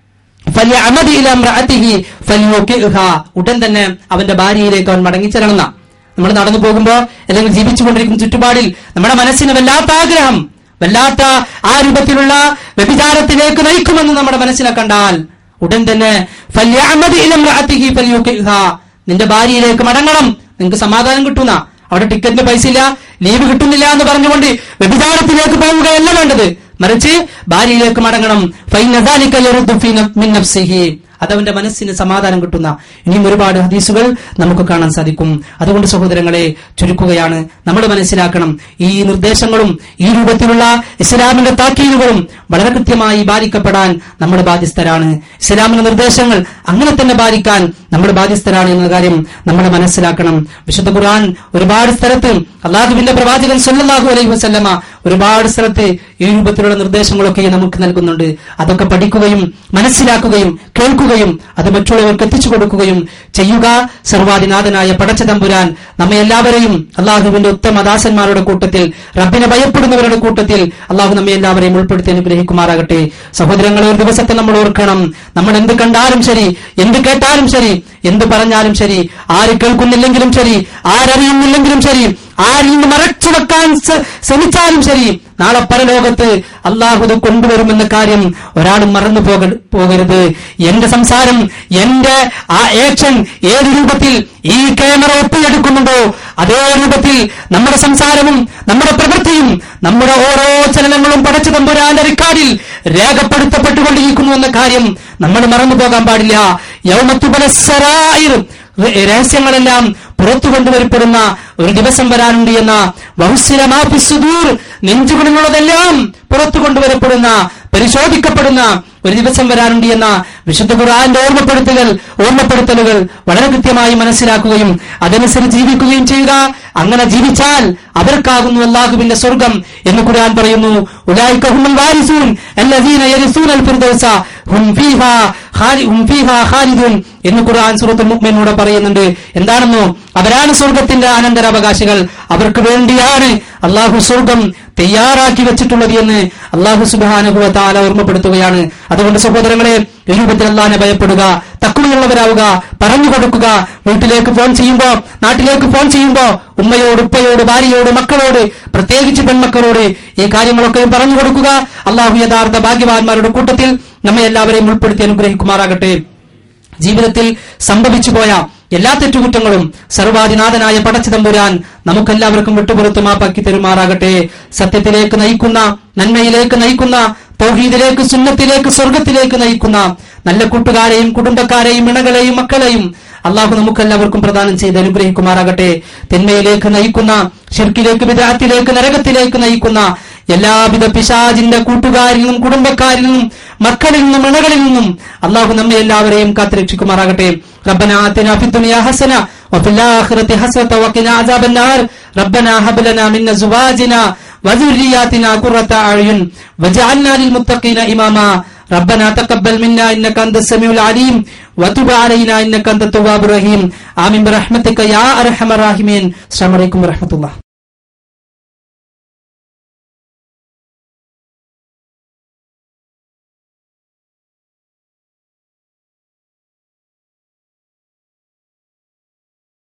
ഫല്യഅമദി ഇലാ ഇംറഅതിഹി ഫല്യുഖിഹ. ഉടൻ തന്നെ അവന്റെ ഭാര്യയിലേക്ക് അവൻ മടങ്ങിച്ചെല്ലണം നമ്മൾ നടന്നു പോകുമ്പോ അല്ലെങ്കിൽ ജീവിച്ചുകൊണ്ടിരിക്കുന്ന ചുറ്റുപാടിൽ നമ്മുടെ മനസ്സിന് വല്ലാത്ത ആഗ്രഹം വല്ലാത്ത ആ രൂപത്തിലുള്ള വ്യഭിചാരത്തിലേക്ക് നയിക്കുമെന്ന് നമ്മുടെ മനസ്സിനെ കണ്ടാൽ ഉടൻ തന്നെ ഫല്യഅമദി ഇലാ ഇംറഅതിഹി ഫല്യുഖിഹ. നിന്റെ ഭാര്യയിലേക്ക് മടങ്ങണം നിനക്ക് സമാധാനം കിട്ടുന്ന അവിടെ ടിക്കറ്റിന് പൈസ ഇല്ല ലീവ് കിട്ടുന്നില്ല എന്ന് പറഞ്ഞുകൊണ്ട് വ്യഭിചാരത്തിലേക്ക് പോവുകയല്ല വേണ്ടത് മറിച്ച് ഭാര്യയിലേക്ക് മടങ്ങണം ഫൈന ദാലിക യറുദ്ദു ഫീ നഫ്- മിൻ നഫ്സിഹി. അതവന്റെ മനസ്സിന് സമാധാനം കിട്ടുന്ന ഇനിയും ഒരുപാട് ഹദീസുകൾ നമുക്ക് കാണാൻ സാധിക്കും അതുകൊണ്ട് സഹോദരങ്ങളെ ചുരുക്കുകയാണ് നമ്മൾ മനസ്സിലാക്കണം ഈ നിർദ്ദേശങ്ങളും ഈ രൂപത്തിലുള്ള ഇസ്ലാമിന്റെ താക്കീതുകളും വളരെ കൃത്യമായി പാലിക്കപ്പെടാൻ നമ്മൾ ബാധ്യസ്ഥരാണ് ഇസ്ലാമിന്റെ നിർദ്ദേശങ്ങൾ അങ്ങനെ തന്നെ പാലിക്കാൻ നമ്മൾ ബാധ്യസ്ഥരാണ് എന്ന കാര്യം നമ്മൾ മനസ്സിലാക്കണം വിശുദ്ധ ഖുർആൻ ഒരുപാട് സ്ഥലത്ത് അള്ളാഹുവിന്റെ പ്രവാചകൻ സല്ലല്ലാഹു അലൈഹി വസല്ലമ ഒരുപാട് സ്ഥലത്ത് ഈ രൂപത്തിലുള്ള നിർദ്ദേശങ്ങളൊക്കെ നമുക്ക് നൽകുന്നുണ്ട് അതൊക്കെ പഠിക്കുകയും മനസ്സിലാക്കുകയും കേൾക്കുകയും അത് മറ്റുള്ളവർക്ക് എത്തിച്ചു കൊടുക്കുകയും ചെയ്യുക സർവാധിനാഥനായ പടച്ച തമ്പുരാൻ നമ്മെ എല്ലാവരെയും അള്ളാഹുവിന്റെ ഉത്തമ ദാസന്മാരുടെ കൂട്ടത്തിൽ റബ്ബിനെ ഭയപ്പെടുന്നവരുടെ കൂട്ടത്തിൽ അള്ളാഹു നമ്മെ എല്ലാവരെയും ഉൾപ്പെടുത്തി അനുഗ്രഹിക്കുമാറാകട്ടെ സഹോദരങ്ങളെ ഒരു ദിവസത്തെ നമ്മൾ ഓർക്കണം നമ്മൾ എന്ത് കണ്ടാലും ശരി എന്ത് കേട്ടാലും ശരി എന്ത് പറഞ്ഞാലും ശരി ആര് കേൾക്കുന്നില്ലെങ്കിലും ശരി ആരറിയുന്നില്ലെങ്കിലും ശരി ആരിൽ നിന്ന് മറച്ചു വെക്കാൻ സ- ശ്രമിച്ചാലും ശരി നാളെ പരലോകത്ത് അള്ളാഹു ഇത് കൊണ്ടുവരുമെന്ന കാര്യം ഒരാളും മറന്നു പോക പോകരുത് എന്റെ സംസാരം എന്റെ ആ ആക്ഷൻ ഏത് രൂപത്തിൽ ഈ ക്യാമറ ഒപ്പിയെടുക്കുന്നുണ്ടോ അതേ രൂപത്തിൽ നമ്മുടെ സംസാരവും നമ്മുടെ പ്രവൃത്തിയും നമ്മുടെ ഓരോ ചലനങ്ങളും പടച്ചു തമ്പുരാന്റെ റെക്കോർഡിൽ രേഖപ്പെടുത്തപ്പെട്ടുകൊണ്ടിരിക്കുന്നു എന്ന കാര്യം നമ്മൾ മറന്നു പോകാൻ പാടില്ല യൗമത്തുബലസറായിർ രഹസ്യങ്ങളെല്ലാം പുറത്തു കൊണ്ടുവരപ്പെടുന്ന ഒരു ദിവസം വരാനുണ്ട് എന്ന വഹുസിലമാഫിസുദൂർ നെഞ്ചുകളിലുള്ളതെല്ലാം പുറത്തു കൊണ്ടുവരപ്പെടുന്ന പരിശോധിക്കപ്പെടുന്ന ഒരു ദിവസം വരാനുണ്ട് എന്ന വിശുദ്ധ ഖുർആന്റെ ഓർമ്മപ്പെടുത്തലുകൾ ഓർമ്മപ്പെടുത്തലുകൾ വളരെ കൃത്യമായി മനസ്സിലാക്കുകയും അതനുസരിച്ച് ജീവിക്കുകയും ചെയ്യുക അങ്ങനെ ജീവിച്ചാൽ അവർക്കാകുന്നു അള്ളാഹുവിന്റെ സ്വർഗം എന്ന് ഖുർആൻ പറയുന്നു ഉലായിക ഹുമുൽ വാരിസൂൻ അല്ലദീന യരിസൂനൽ ഫിർദൗസ ഹും ഫീഹാ ഖാലി ഹും ഫീഹാ ഖാലിദൂൻ എന്ന് ഖുർആൻ സൂറത്തുൽ മുഅ്മിനൂടെ പറയുന്നുണ്ട് എന്താണെന്നോ അവരാണ് സ്വർഗത്തിന്റെ അനന്തരാവകാശികൾ അവർക്ക് വേണ്ടിയാണ് അള്ളാഹു സ്വർഗം തയ്യാറാക്കി വെച്ചിട്ടുള്ളത് എന്ന് അള്ളാഹു സുബാനുഭവ താല ഓർമ്മപ്പെടുത്തുകയാണ് അതുകൊണ്ട് സഹോദരങ്ങളെ ഈ രൂപത്തിൽ അള്ളാഹിനെ ഭയപ്പെടുക തക്കുവയുള്ളവരാവുക പറഞ്ഞു കൊടുക്കുക വീട്ടിലേക്ക് ഫോൺ ചെയ്യുമ്പോ നാട്ടിലേക്ക് ഫോൺ ചെയ്യുമ്പോ ഉമ്മയോട് ഉപ്പയോട് ഭാര്യയോട് മക്കളോട് പ്രത്യേകിച്ച് പെൺമക്കളോട് ഈ കാര്യങ്ങളൊക്കെ പറഞ്ഞു കൊടുക്കുക അള്ളാഹു യഥാർത്ഥ ഭാഗ്യവാന്മാരുടെ കൂട്ടത്തിൽ നമ്മെ എല്ലാവരെയും ഉൾപ്പെടുത്തി അനുഗ്രഹിക്കുമാറാകട്ടെ ജീവിതത്തിൽ സംഭവിച്ചു പോയ എല്ലാ തെറ്റുകുറ്റങ്ങളും സർവാധിനാഥനായ പടച്ചു തമ്പുരാൻ നമുക്കെല്ലാവർക്കും വിട്ടുപുറത്തു മാപ്പാക്കി തെരുമാറാകട്ടെ സത്യത്തിലേക്ക് നയിക്കുന്ന നന്മയിലേക്ക് നയിക്കുന്ന തൗഹീദിലേക്ക് സുന്നത്തിലേക്ക് സ്വർഗത്തിലേക്ക് നയിക്കുന്ന നല്ല കൂട്ടുകാരെയും കുടുംബക്കാരെയും ഇണകളെയും മക്കളെയും അള്ളാഹു നമുക്കെല്ലാവർക്കും പ്രദാനം ചെയ്ത് അനുഗ്രഹിക്കുമാറാകട്ടെ തിന്മയിലേക്ക് നയിക്കുന്ന ഷിർക്കിലേക്ക് വിദാത്തിലേക്ക് നരകത്തിലേക്ക് നയിക്കുന്ന എല്ലാവിധ പിശാജിന്റെ കൂട്ടുകാരിൽ നിന്നും കുടുംബക്കാരിൽ നിന്നും മക്കളിൽ നിന്നും ഇണകളിൽ നിന്നും അള്ളാഹു നമ്മെ എല്ലാവരെയും കാത്തുരക്ഷിക്കുമാറാകട്ടെ ربنا آتنا في الدنيا حسنة وفي الآخرة حسنة وقنا عذاب النار ربنا هب لنا من أزواجنا وذرياتنا قرة أعين وجعلنا للمتقين إماما ربنا تقبل منا إنك أنت السميع العليم وتب علينا إنك أنت التواب الرحيم آمين برحمتك يا أرحم الراحمين السلام عليكم ورحمة الله